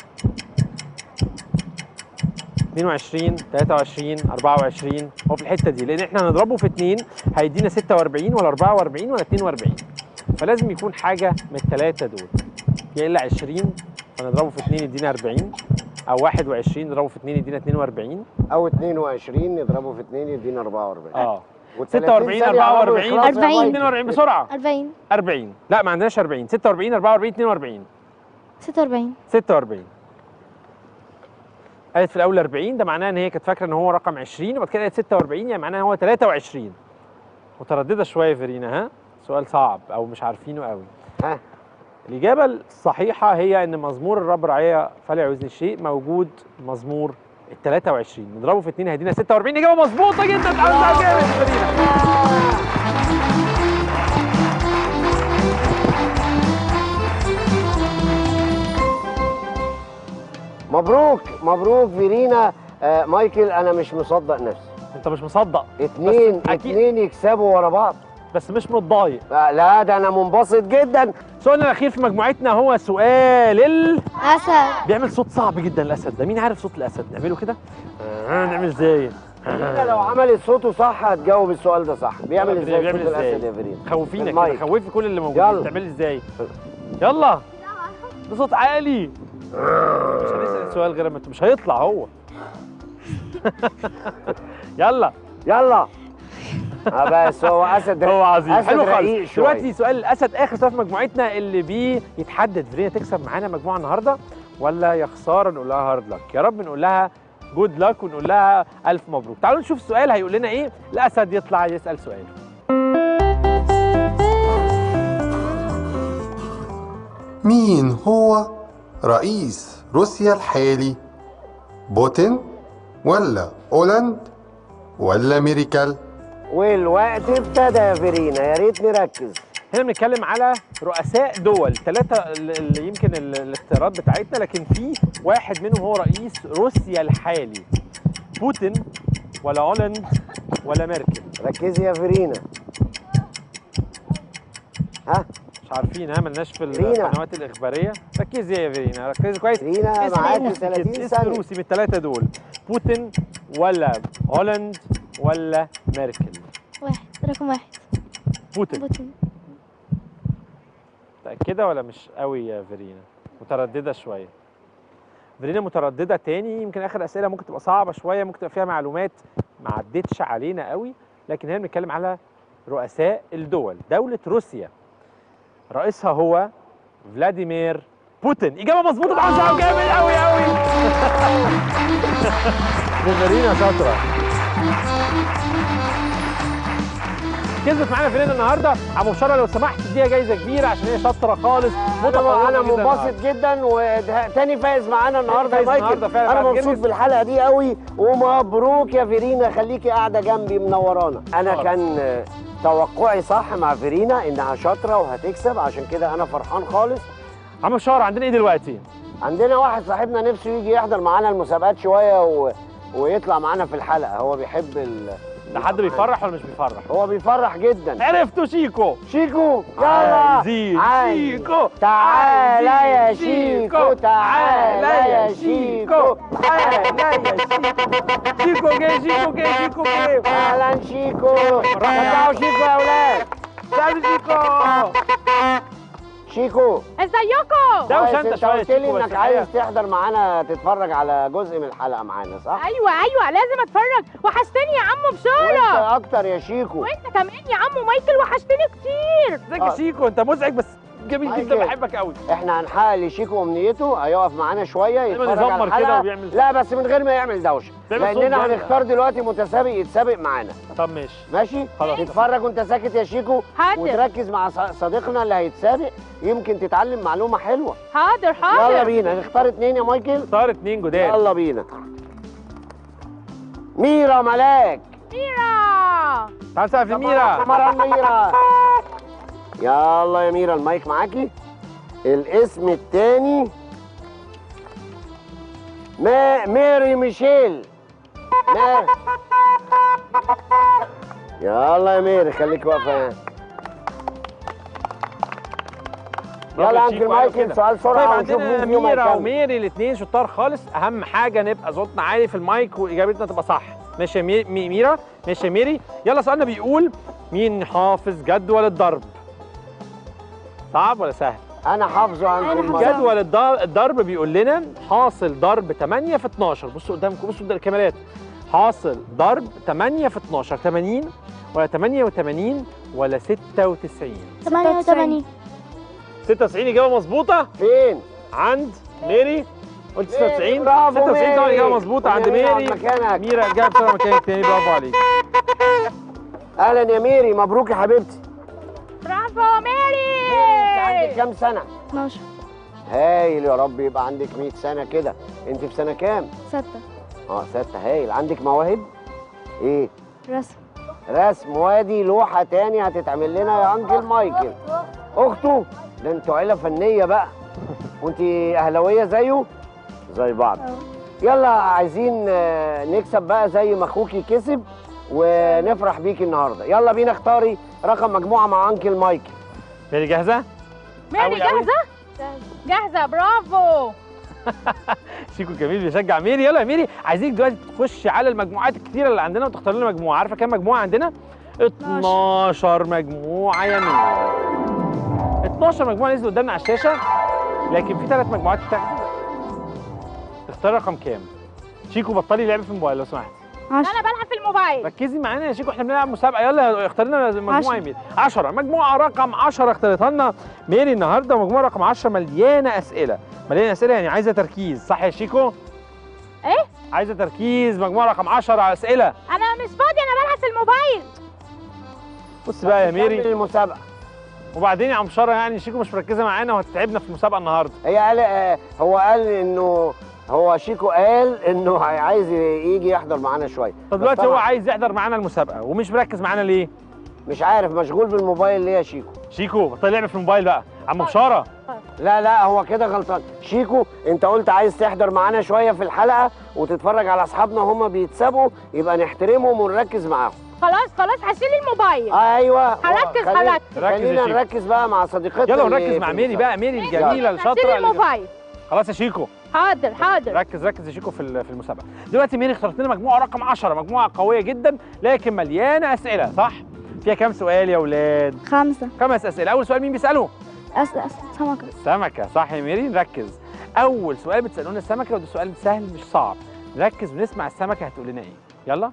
22 23 24 هو في الحته دي لان احنا هنضربه في 2 هيدينا 46 ولا 44 ولا 42 فلازم يكون حاجه من الثلاثه دول يا الا 20 فنضربه في 2 يدينا 40 او 21 نضربه في 2 يدينا 42 او 22 نضربه في 2 يدينا 44 اه و30 46 ثانية عقبال 44 ما يخلص يا 40. مايكل. 42 بسرعه 40 40 لا ما عندناش 40 46 44 42 46 46 قالت في الاول 40 ده معناه ان هي كانت فاكره ان هو رقم 20 وبعد كده قالت 46 يعني معناها هو 23 متردده شويه فيرينا ها سؤال صعب او مش عارفينه قوي ها الاجابه الصحيحه هي ان مزمور الرب رعاية فلا يعوزني شيء موجود مزمور ال 23 نضربه في 2 هيدينا 46 اجابه مظبوطه جدا تعالوا نساعد جامد فيرينا مبروك مبروك فيرينا آه مايكل انا مش مصدق نفسي انت مش مصدق اتنين بس أكيد. اتنين يكسبوا ورا بعض بس مش متضايق آه لا ده انا منبسط جدا سؤالنا الاخير في مجموعتنا هو سؤال ال أسد بيعمل صوت صعب جدا الاسد ده مين عارف صوت الاسد نعمله كده آه نعمل ازاي فيرينا لو عملت صوته صح هتجاوب السؤال ده صح بيعمل ازاي بيعمل صوت إزاي؟ الاسد يا فيرينا خوفينا المايك. كده خوفي كل اللي موجودين يلا. بتعملي ازاي يلا ده صوت عالي مش هنسال السؤال غير ما انت مش هيطلع هو يلا يلا آه بس هو اسد هو عظيم اسد حلو رقيق خالص شويه دلوقتي سؤال الاسد اخر سؤال في مجموعتنا اللي بيه يتحدد فيرينا تكسب معانا مجموعه النهارده ولا يا خساره نقول لها هارد لك يا رب نقول لها جود لك ونقول لها الف مبروك تعالوا نشوف السؤال هيقول لنا ايه الاسد يطلع يسال سؤال مين هو رئيس روسيا الحالي بوتين ولا أولاند ولا ميريكال والوقت ابتدى يا فيرينا يا ريت نركز هنا بنتكلم على رؤساء دول ثلاثة اللي يمكن ال- الاختيارات بتاعتنا لكن في واحد منهم هو رئيس روسيا الحالي بوتين ولا هولاند ولا ميركل ركزي يا فيرينا ها مش عارفين ها ملناش في فيرينا. القنوات الإخبارية ركزي يا فيرينا ركزي كويس فيرينا اسم معاكي روسي 30 كده، اسم ثانية. روسي من الثلاثة دول بوتين ولا هولاند ولا ميركل واحد رقم واحد بوتين بوتين متأكدة ولا مش قوي يا فيرينا؟ مترددة شوية. فيرينا مترددة تاني يمكن آخر أسئلة ممكن تبقى صعبة شوية ممكن تبقى فيها معلومات ما عدتش علينا قوي لكن هنا بنتكلم على رؤساء الدول، دولة روسيا. رئيسها هو فلاديمير بوتين، إجابة مظبوطة بعشرة جامد قوي قوي. دي فيرينا شاطرة. كسبت معانا فيرينا النهارده عم بشاره لو سمحت تديها جايزه كبيره عشان هي شاطره خالص انا انا جداً منبسط جدا وتاني فايز معانا النهارده يا فايز النهاردة مايكل فعلا انا بعد مبسوط جرجس. بالحلقه دي قوي ومبروك يا فيرينا خليكي قاعده جنبي منورانا انا خالص. كان آه، توقعي صح مع فيرينا انها شاطره وهتكسب عشان كده انا فرحان خالص عم بشاره عندنا ايه دلوقتي؟ عندنا واحد صاحبنا نفسه يجي يحضر معانا المسابقات شويه و... ويطلع معانا في الحلقه هو بيحب ال... ده حد بيفرح ولا مش بيفرح؟ هو بيفرح جدا عرفتوا شيكو شيكو يلا عايزين عايز. شيكو تعالى يا عايزين شيكو تعالى يا شيكو تعالى يا شيكو شيكو جه شيكو جه شيكو جه اهلا شيكو رجعوا شيكو يا اولاد تعالوا شيكو شيكو ازيكم دوشة كويس، انت انت شوية قلت لي شيكو بس انك عايز الحقيقة. تحضر معانا تتفرج على جزء من الحلقه معانا صح؟ ايوه ايوه لازم اتفرج وحشتني يا عمو بشاره وانت اكتر يا شيكو وانت كمان يا عمو مايكل وحشتني كتير ازيك يا شيكو انت مزعج بس جميل جدا مايكل. بحبك قوي احنا هنحقق لشيكو امنيته هيقف معانا شويه دايما يتفرج على يزمر كده الحلقه وبيعمل- لا بس من غير ما يعمل دوشه بيعمل صوت لاننا جامد. هنختار دلوقتي متسابق يتسابق معانا طب ماشي ماشي خلاص. تتفرج وانت ساكت يا شيكو حاضر. وتركز مع ص- صديقنا اللي هيتسابق يمكن تتعلم معلومه حلوه حاضر حاضر يلا بينا نختار اتنين يا مايكل اختار اتنين جداد يلا بينا ميرا ملاك ميرا تعال سقف ميرا مرة ميرا يلا يا ميرا المايك معاكي الاسم التاني ما ميري ميشيل ما يلا يا ميري خليك واقفه هنا. يلا انكل مايكل سؤال طيب سرعه ونشوف عندنا مين فيهم ميرا هيكمل وميري الاثنين شطار خالص اهم حاجه نبقى صوتنا عالي في المايك واجابتنا تبقى صح ماشي يا مي- مي- ميرا ماشي يا ميري يلا سؤالنا بيقول مين حافظ جدول الضرب صعب ولا سهل انا حافظه انكل مايكل جدول الض- الضرب بيقول لنا حاصل ضرب 8 في 12 بصوا قدامكم بصوا قدام الكاميرات حاصل ضرب 8 في 12 80 ولا 88 ولا 96 88 96 اجابه مظبوطه فين عند ميري قلت 96 برافو 96 طبعا ميري. اجابه مظبوطه عند يا ميري ميري على مكانك. ميرا جايه بسرعه مكانك تاني برافو عليك اهلا يا ميري مبروك يا حبيبتي برافو انت ميري عندك كام سنه 12 هايل يا رب يبقى عندك 100 سنه كده انت في سنه كام 6 اه ستة هايل عندك مواهب ايه رسم رسم وادي لوحه تاني هتتعمل لنا يا انكل مايكل اخته ده انتوا عيله فنيه بقى وانت اهلاويه زيه زي بعض يلا عايزين آه، نكسب بقى زي ما اخوكي كسب ونفرح بيكي النهارده يلا بينا اختاري رقم مجموعه مع انكل مايكل ميري جاهزه ميري أوي أوي. جاهزه جاهزه برافو شيكو جميل بيشجع ميري يلا يا ميري عايزينك دلوقتي تخشي على المجموعات الكتيره اللي عندنا وتختار لنا مجموعه عارفه كام مجموعه عندنا 12 مجموعه يا ميري 12 مجموعه نزلوا قدامنا على الشاشه لكن في ثلاث مجموعات تاخد تختار رقم كام شيكو بطلي لعب في الموبايل لو سمحت انا بلعب في الموبايل ركزي معانا يا شيكو احنا بنلعب مسابقه يلا اختار لنا مجموعه عشرة. يا ميري 10 مجموعه رقم 10 اختارتها لنا ميري النهارده مجموعه رقم 10 مليانه اسئله مليانه اسئله يعني عايزه تركيز صح يا شيكو ايه عايزه تركيز مجموعه رقم 10 اسئله انا مش فاضي انا بلعب في الموبايل بص بقى يا ميري كمل المسابقه وبعدين يا عم شاره يعني شيكو مش مركزه معانا وهتتعبنا في المسابقه النهارده هي قال آه، هو قال انه هو شيكو قال انه هي- عايز يجي يحضر معانا شويه طب بس دلوقتي هو طبعاً عايز يحضر معانا المسابقه ومش مركز معانا ليه مش عارف مشغول بالموبايل ليه يا شيكو شيكو بطل لعب في الموبايل بقى عم بشاره لا لا هو كده غلطان شيكو انت قلت عايز تحضر معانا شويه في الحلقه وتتفرج على اصحابنا هما بيتسابوا يبقى نحترمهم ونركز معاهم خلاص خلاص هشيل الموبايل ايوه هركز خلينا- هركز ركز يا خلينا شيكو. نركز بقى مع صديقتنا يلا اللي ونركز في مع ميري المسابقة. بقى ميري ماشي، الجميله هشيل الشاطره اللي- الموبايل خلاص يا شيكو حاضر حاضر ركز ركز يا شيكو في ال- في المسابقه دلوقتي ميري اختارت لنا مجموعه رقم 10 مجموعه قويه جدا لكن مليانه اسئله صح فيها كام سؤال يا اولاد خمسة خمس اسئله اول سؤال مين بيساله أس أس سمكة السمكه صح يا ميري نركز اول سؤال بتسالونا السمكه وده سؤال سهل مش صعب نركز ونسمع السمكه هتقول لنا ايه يلا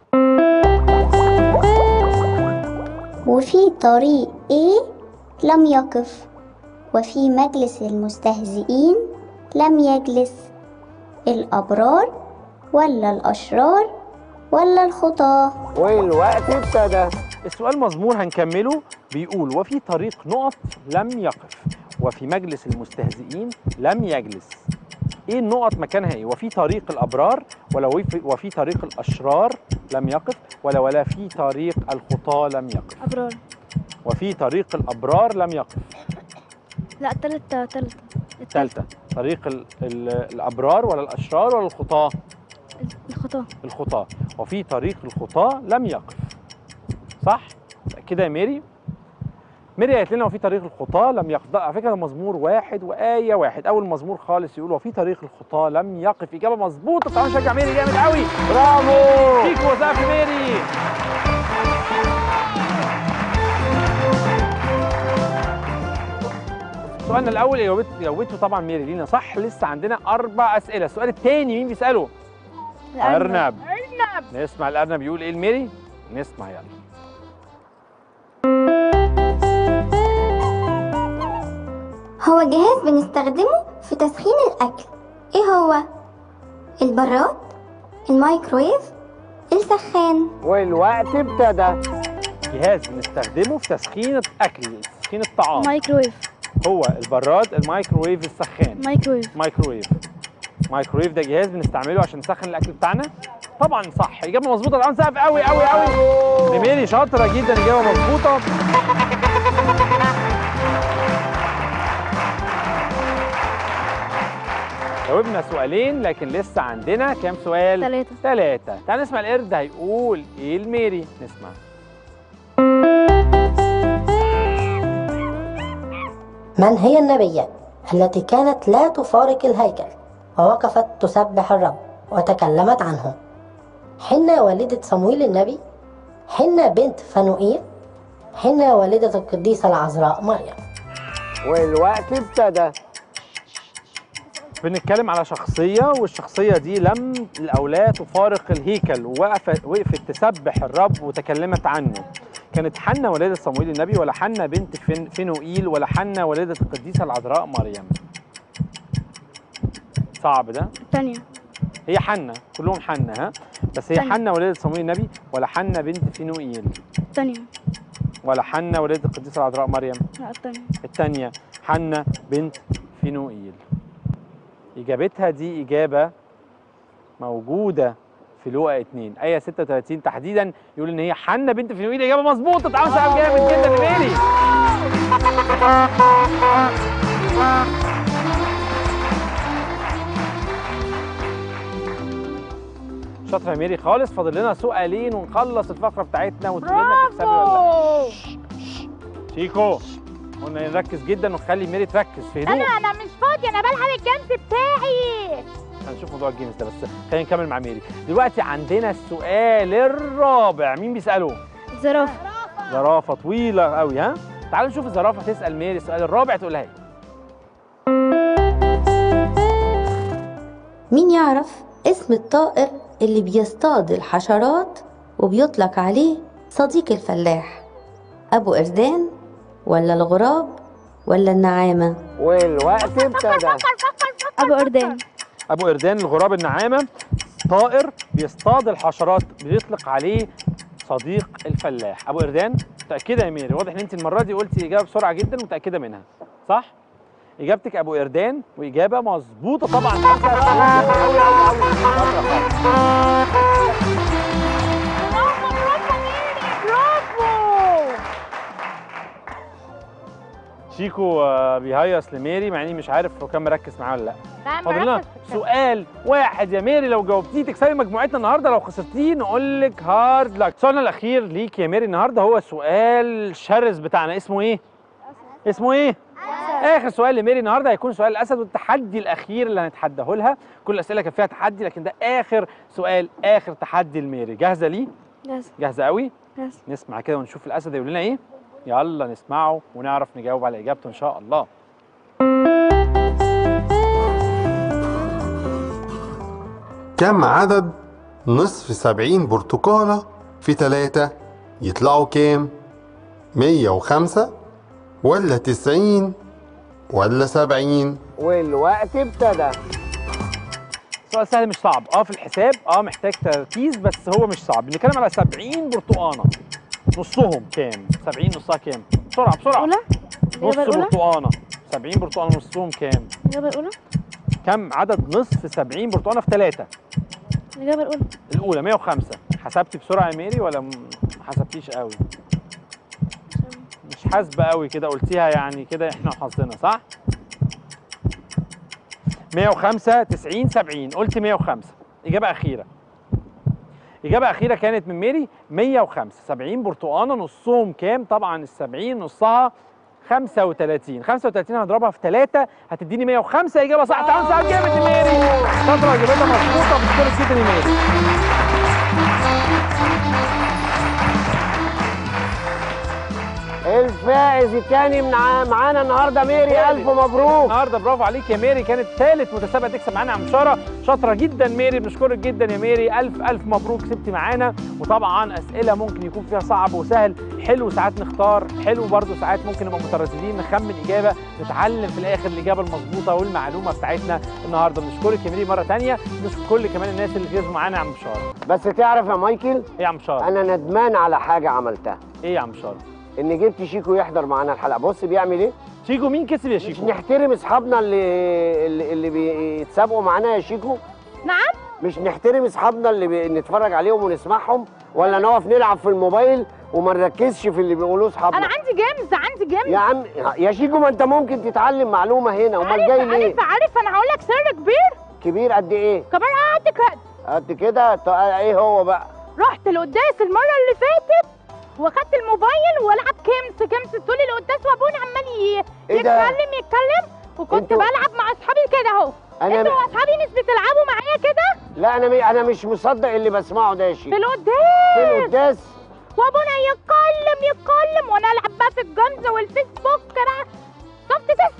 وفي طريق إيه لم يقف وفي مجلس المستهزئين لم يجلس الأبرار ولا الأشرار ولا الخطاة والوقت ابتدى السؤال مضمون هنكمله بيقول وفي طريق نقط لم يقف وفي مجلس المستهزئين لم يجلس ايه النقط مكانها ايه وفي طريق الابرار ولا وفي, وفي طريق الاشرار لم يقف ولا ولا في طريق الخطاة لم يقف أبرار وفي طريق الابرار لم يقف لا التالتة تالتة الثالثه طريق ال ال الابرار ولا الاشرار ولا الخطاة الخطاة الخطاة وفي طريق الخطاة لم يقف صح كده يا ميري ميري قالت لنا وفي طريق الخطاة لم يقف ده على فكرة ده مزمور واحد وآية واحد أول مزمور خالص يقول وفي طريق الخطاة لم يقف إجابة مظبوطة تعالوا نشجع ميري جامد قوي برافو فيك وسقف ميري سؤالنا الأول جاوبت جاوبته طبعا ميري لينا صح لسه عندنا أربع أسئلة السؤال الثاني مين بيسأله؟ أرنب ارنب نسمع الأرنب بيقول إيه الميري؟ نسمع يلا هو جهاز بنستخدمه في تسخين الأكل إيه هو؟ البراد الميكرويف السخان والوقت ابتدى جهاز بنستخدمه في تسخين الأكل تسخين الطعام مايكرويف هو البراد الميكروويف السخان مايكرويف مايكروويف مايكروويف ده جهاز بنستعمله عشان نسخن الاكل بتاعنا طبعا صح اجابه مظبوطه طبعا سقف قوي قوي قوي نميري شاطره جدا اجابه مظبوطه جاوبنا سؤالين لكن لسه عندنا كام سؤال؟ تلاتة ثلاثة تعال نسمع القرد هيقول ايه الميري نسمع من هي النبية التي كانت لا تفارق الهيكل ووقفت تسبح الرب وتكلمت عنه حنة والدة صمويل النبي حنة بنت فنوئيل حنة والدة القديسة العذراء مريم والوقت ابتدى بنتكلم على شخصية والشخصية دي لم أو لا تفارق الهيكل ووقفت وقفت تسبح الرب وتكلمت عنه كانت حنة والدة صمويل النبي ولا حنة بنت فن فنوئيل ولا حنة والدة القديسة العذراء مريم صعب ده الثانية هي حنة كلهم حنة ها بس هي تانية. حنة والدة صمويل النبي ولا حنة بنت فنوئيل الثانية ولا حنة والدة القديسة العذراء مريم لا الثانية الثانية حنة بنت فينوئيل إجابتها دي إجابة موجودة في لوقا 2 آية 36 تحديدا يقول إن هي حنة بنت فينوئيل إجابة مظبوطة تعالوا سقف جامد جدا لميري شاطرة يا ميري خالص فاضل لنا سؤالين ونخلص الفقرة بتاعتنا وتقول لنا تكسبي ولا لا برافو شيكو قلنا نركز جدا ونخلي ميري تركز في هدوء انا انا مش فاضي انا بلعب الجيمز بتاعي هنشوف موضوع الجيمز ده بس خلينا نكمل مع ميري دلوقتي عندنا السؤال الرابع مين بيسأله؟ زرافة زرافة طويلة قوي ها تعالوا نشوف الزرافة تسأل ميري السؤال الرابع تقولها ايه مين يعرف اسم الطائر اللي بيصطاد الحشرات وبيطلق عليه صديق الفلاح أبو قردان ولا الغراب ولا النعامة والوقت ابتدى أبو أردان أبو قردان الغراب النعامة طائر بيصطاد الحشرات بيطلق عليه صديق الفلاح ابو اردان متاكده يا ميري واضح ان انت المره دي قلتي اجابه بسرعه جدا متاكده منها صح اجابتك ابو اردان واجابه مظبوطه طبعا برافو شيكو آه، بيهيص لميري مع اني مش عارف هو كان مركز معاه ولا لا لا فاضل لنا مركز في الكلام. سؤال واحد يا ميري لو جاوبتيه تكسبي مجموعتنا النهارده لو خسرتيه نقول لك هارد لك سؤالنا الاخير ليك يا ميري النهارده هو سؤال شرس بتاعنا اسمه ايه اسمه ايه اخر سؤال لميري النهارده هيكون سؤال الاسد والتحدي الاخير اللي هنتحداه لها كل الاسئله كان فيها تحدي لكن ده اخر سؤال اخر تحدي لميري جاهزه ليه جاهزة جاهزه قوي جاهزة نسمع كده ونشوف الاسد يقول لنا ايه يلا نسمعه ونعرف نجاوب على اجابته ان شاء الله كم عدد نصف سبعين برتقالة في تلاتة يطلعوا كام؟ مية وخمسة ولا تسعين ولا سبعين والوقت ابتدى سؤال سهل مش صعب اه في الحساب اه محتاج تركيز بس هو مش صعب بنتكلم على 70 برتقانه نصهم كام 70 نصها كام بسرعه بسرعه الأولى نص الإجابة الأولى برتقانه 70 برتقانه نصهم كام الإجابة الأولى كم عدد نصف 70 برتقانه في ثلاثه الإجابة الأولى الاولى 105 حسبتي بسرعه يا ميري ولا م- ما حسبتيش قوي مش حاسبه قوي كده قلتيها يعني كده احنا وحظنا صح 105 90 70 قلت 105 اجابه اخيره اجابه اخيره كانت من ميري 105 70 برتقانه نصهم كام طبعا ال 70 نصها 35 35 هنضربها في 3 هتديني 105 اجابه صح تعالوا نساعد جامد لميري شاطره اجابتها مظبوطه بشكرك جدا يا ميري الفائز الثاني من ع- معانا النهارده ميري الف مبروك النهارده برافو عليك يا ميري كانت ثالث متسابقه تكسب معانا يا عم شاره شاطره جدا ميري بنشكرك جدا يا ميري الف الف مبروك كسبتي معانا وطبعا اسئله ممكن يكون فيها صعب وسهل حلو ساعات نختار حلو برضو ساعات ممكن نبقى مترددين نخمن اجابه نتعلم في الاخر الاجابه المظبوطه والمعلومه بتاعتنا النهارده بنشكرك يا ميري مره ثانيه بنشكر كل كمان الناس اللي كسبوا معانا يا عم شاره بس تعرف يا مايكل ايه يا عم شاره انا ندمان على حاجه عملتها ايه يا عم شاره ان جبت شيكو يحضر معانا الحلقه بص بيعمل ايه شيكو مين كسب يا مش شيكو نحترم اصحابنا اللي اللي, اللي بيتسابقوا معانا يا شيكو نعم مش نحترم اصحابنا اللي بي... نتفرج عليهم ونسمعهم ولا نقف نلعب في الموبايل وما نركزش في اللي بيقولوه اصحابنا انا عندي جيمز عندي جيمز يا عم يا شيكو ما انت ممكن تتعلم معلومه هنا امال عارف جاي ليه عارف عارف انا هقول لك سر كبير كبير قد ايه كمان قعدت كده قد كده طب ايه هو بقى رحت القداس المره اللي فاتت واخدت الموبايل والعب كيمس كيمس طول القداس وابونا عمال ي- إيه ده؟ يتكلم يتكلم وكنت انتوا- بلعب مع اصحابي كده اهو أنا انتوا م- واصحابي مش بتلعبوا معايا كده لا انا م... انا مش مصدق اللي بسمعه ده يا في شيكو القداس في القداس وابونا يتكلم يتكلم وانا العب بقى في الجيمز والفيسبوك كده شفت ده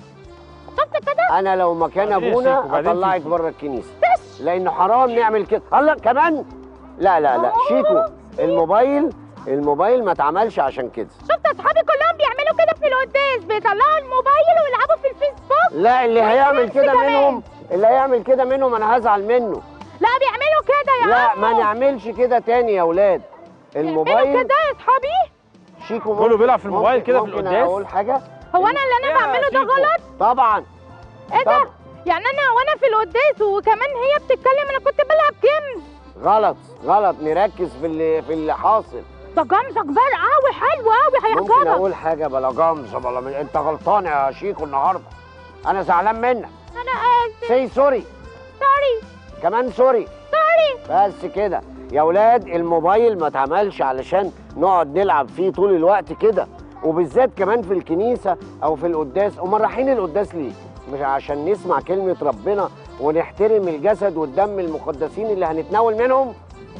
شفت كده انا لو مكان بعدين يا ابونا شيكو، بعدين اطلعك شيكو. بره الكنيسه لانه حرام نعمل كده الله كمان لا لا لا شيكو الموبايل الموبايل ما اتعملش عشان كده شفت اصحابي كلهم بيعملوا كده في القداس بيطلعوا الموبايل ويلعبوا في الفيسبوك لا اللي هيعمل كده كمان. منهم اللي هيعمل كده منهم انا هزعل منه لا بيعملوا كده يا لا عمو ما نعملش كده تاني يا اولاد بيعملوا الموبايل كده يا اصحابي شيكو كله بيلعب في الموبايل ممكن- كده في ممكن القداس؟ اقول حاجه هو انا اللي انا يا بعمله ده شيكو. غلط طبعا ايه طبعا. ده يعني انا وانا في القداس وكمان هي بتتكلم انا كنت بلعب جيمز غلط غلط نركز في اللي في اللي حاصل ده جمزه كبير قوي حلو قوي ممكن هيعجبك اقول حاجه بلا جمز بلا من... انت غلطان يا شيكو النهارده انا زعلان منك انا اسف سي سوري سوري كمان سوري سوري بس كده يا ولاد الموبايل ما اتعملش علشان نقعد نلعب فيه طول الوقت كده وبالذات كمان في الكنيسه او في القداس امال رايحين القداس ليه مش عشان نسمع كلمه ربنا ونحترم الجسد والدم المقدسين اللي هنتناول منهم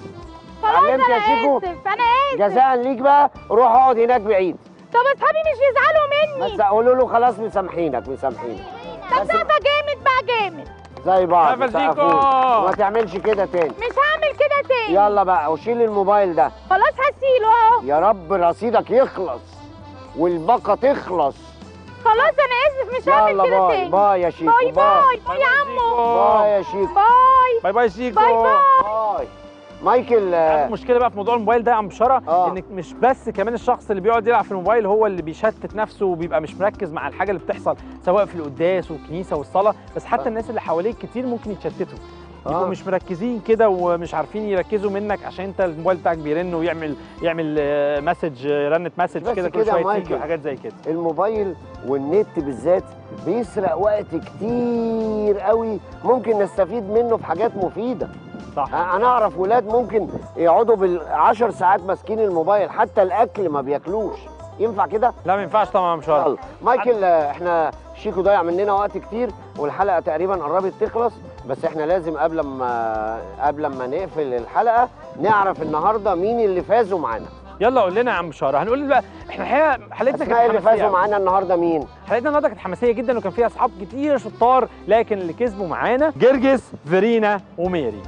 خلاص اتعلمت يا انا شيكو اسف انا اسف جزاء ليك بقى روح اقعد هناك بعيد طب اصحابي مش يزعلوا مني بس قولوا له خلاص مسامحينك مسامحينك طب سقفه جامد بقى جامد زي بعض سقف الشيكو. سقفوه. وما تعملش كده تاني مش هعمل كده تاني يلا بقى وشيل الموبايل ده خلاص هسيله اهو يا رب رصيدك يخلص والباقة تخلص خلاص انا اسف مش هعمل يلا كده باي تاني باي يا شيكو باي باي باي يا عمو باي يا شيكو باي باي باي شيكو باي باي باي مايكل آه، المشكله بقى في موضوع الموبايل ده يا عم بشاره آه. انك مش بس كمان الشخص اللي بيقعد يلعب في الموبايل هو اللي بيشتت نفسه وبيبقى مش مركز مع الحاجه اللي بتحصل سواء في القداس والكنيسه والصلاه بس حتى آه. الناس اللي حواليك كتير ممكن يتشتتوا يبقوا آه. مش مركزين كده ومش عارفين يركزوا منك عشان انت الموبايل بتاعك بيرن ويعمل يعمل آه، مسج آه، رنه مسج بس كده كل كده يا شويه مايكل. تيجي وحاجات زي كده الموبايل والنت بالذات بيسرق وقت كتير قوي ممكن نستفيد منه في حاجات مفيده صح انا اعرف ولاد ممكن يقعدوا بالعشر ساعات ماسكين الموبايل حتى الاكل ما بياكلوش ينفع كده لا ما ينفعش طبعا يا عم بشاره يلا مايكل آه، احنا شيكو ضيع مننا وقت كتير والحلقه تقريبا قربت تخلص بس احنا لازم قبل ما قبل ما نقفل الحلقه نعرف النهارده مين اللي فازوا معانا يلا قول لنا يا عم بشاره هنقول بقى احنا الحقيقه حلقتنا اسماء اللي كانت حماسيه فازوا أوي. معانا النهارده مين حلقتنا النهارده كانت حماسيه جدا وكان فيها اصحاب كتير شطار لكن اللي كسبوا معانا جرجس فيرينا وميري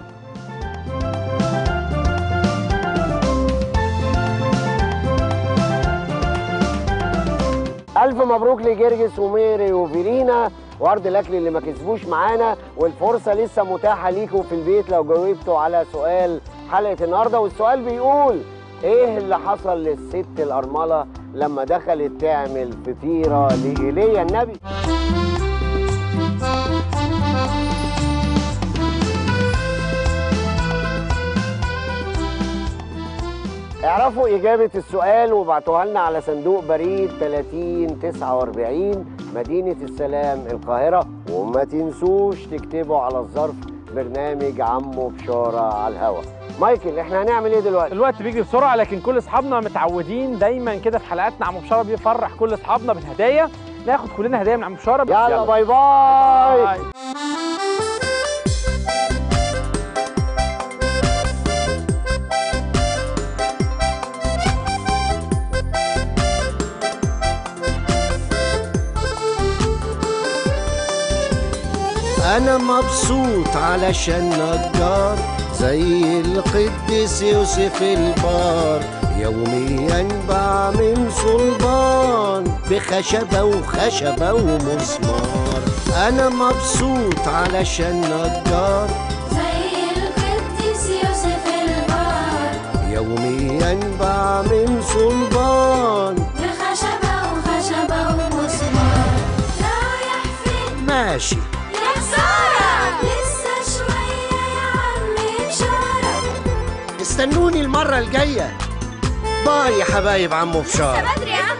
ألف مبروك لجرجس وميري وفيرينا وارض الاكل اللي ما كسبوش معانا والفرصه لسه متاحه ليكم في البيت لو جاوبتوا على سؤال حلقه النهارده والسؤال بيقول ايه اللي حصل للست الارمله لما دخلت تعمل فطيره لايليا النبي اعرفوا إجابة السؤال وابعتوها لنا على صندوق بريد 3049 مدينة السلام القاهرة وما تنسوش تكتبوا على الظرف برنامج عمو بشارة على الهوا مايكل احنا هنعمل ايه دلوقتي؟ الوقت بيجري بسرعه لكن كل اصحابنا متعودين دايما كده في حلقاتنا عم بشاره بيفرح كل اصحابنا بالهدايا ناخد كلنا هدايا من عم بشاره بس يلا باي باي, باي. أنا مبسوط علشان نجار زي القديس يوسف البار يوميا بعمل صلبان بخشبة وخشبة ومسمار أنا مبسوط علشان نجار زي القديس يوسف البار يوميا بعمل صلبان بخشبة وخشبة ومسمار رايح فين ماشي يا خسارة لسه شوية يا عم بشارة استنوني المرة الجاية باي يا حبايب عمو بشار بدري يا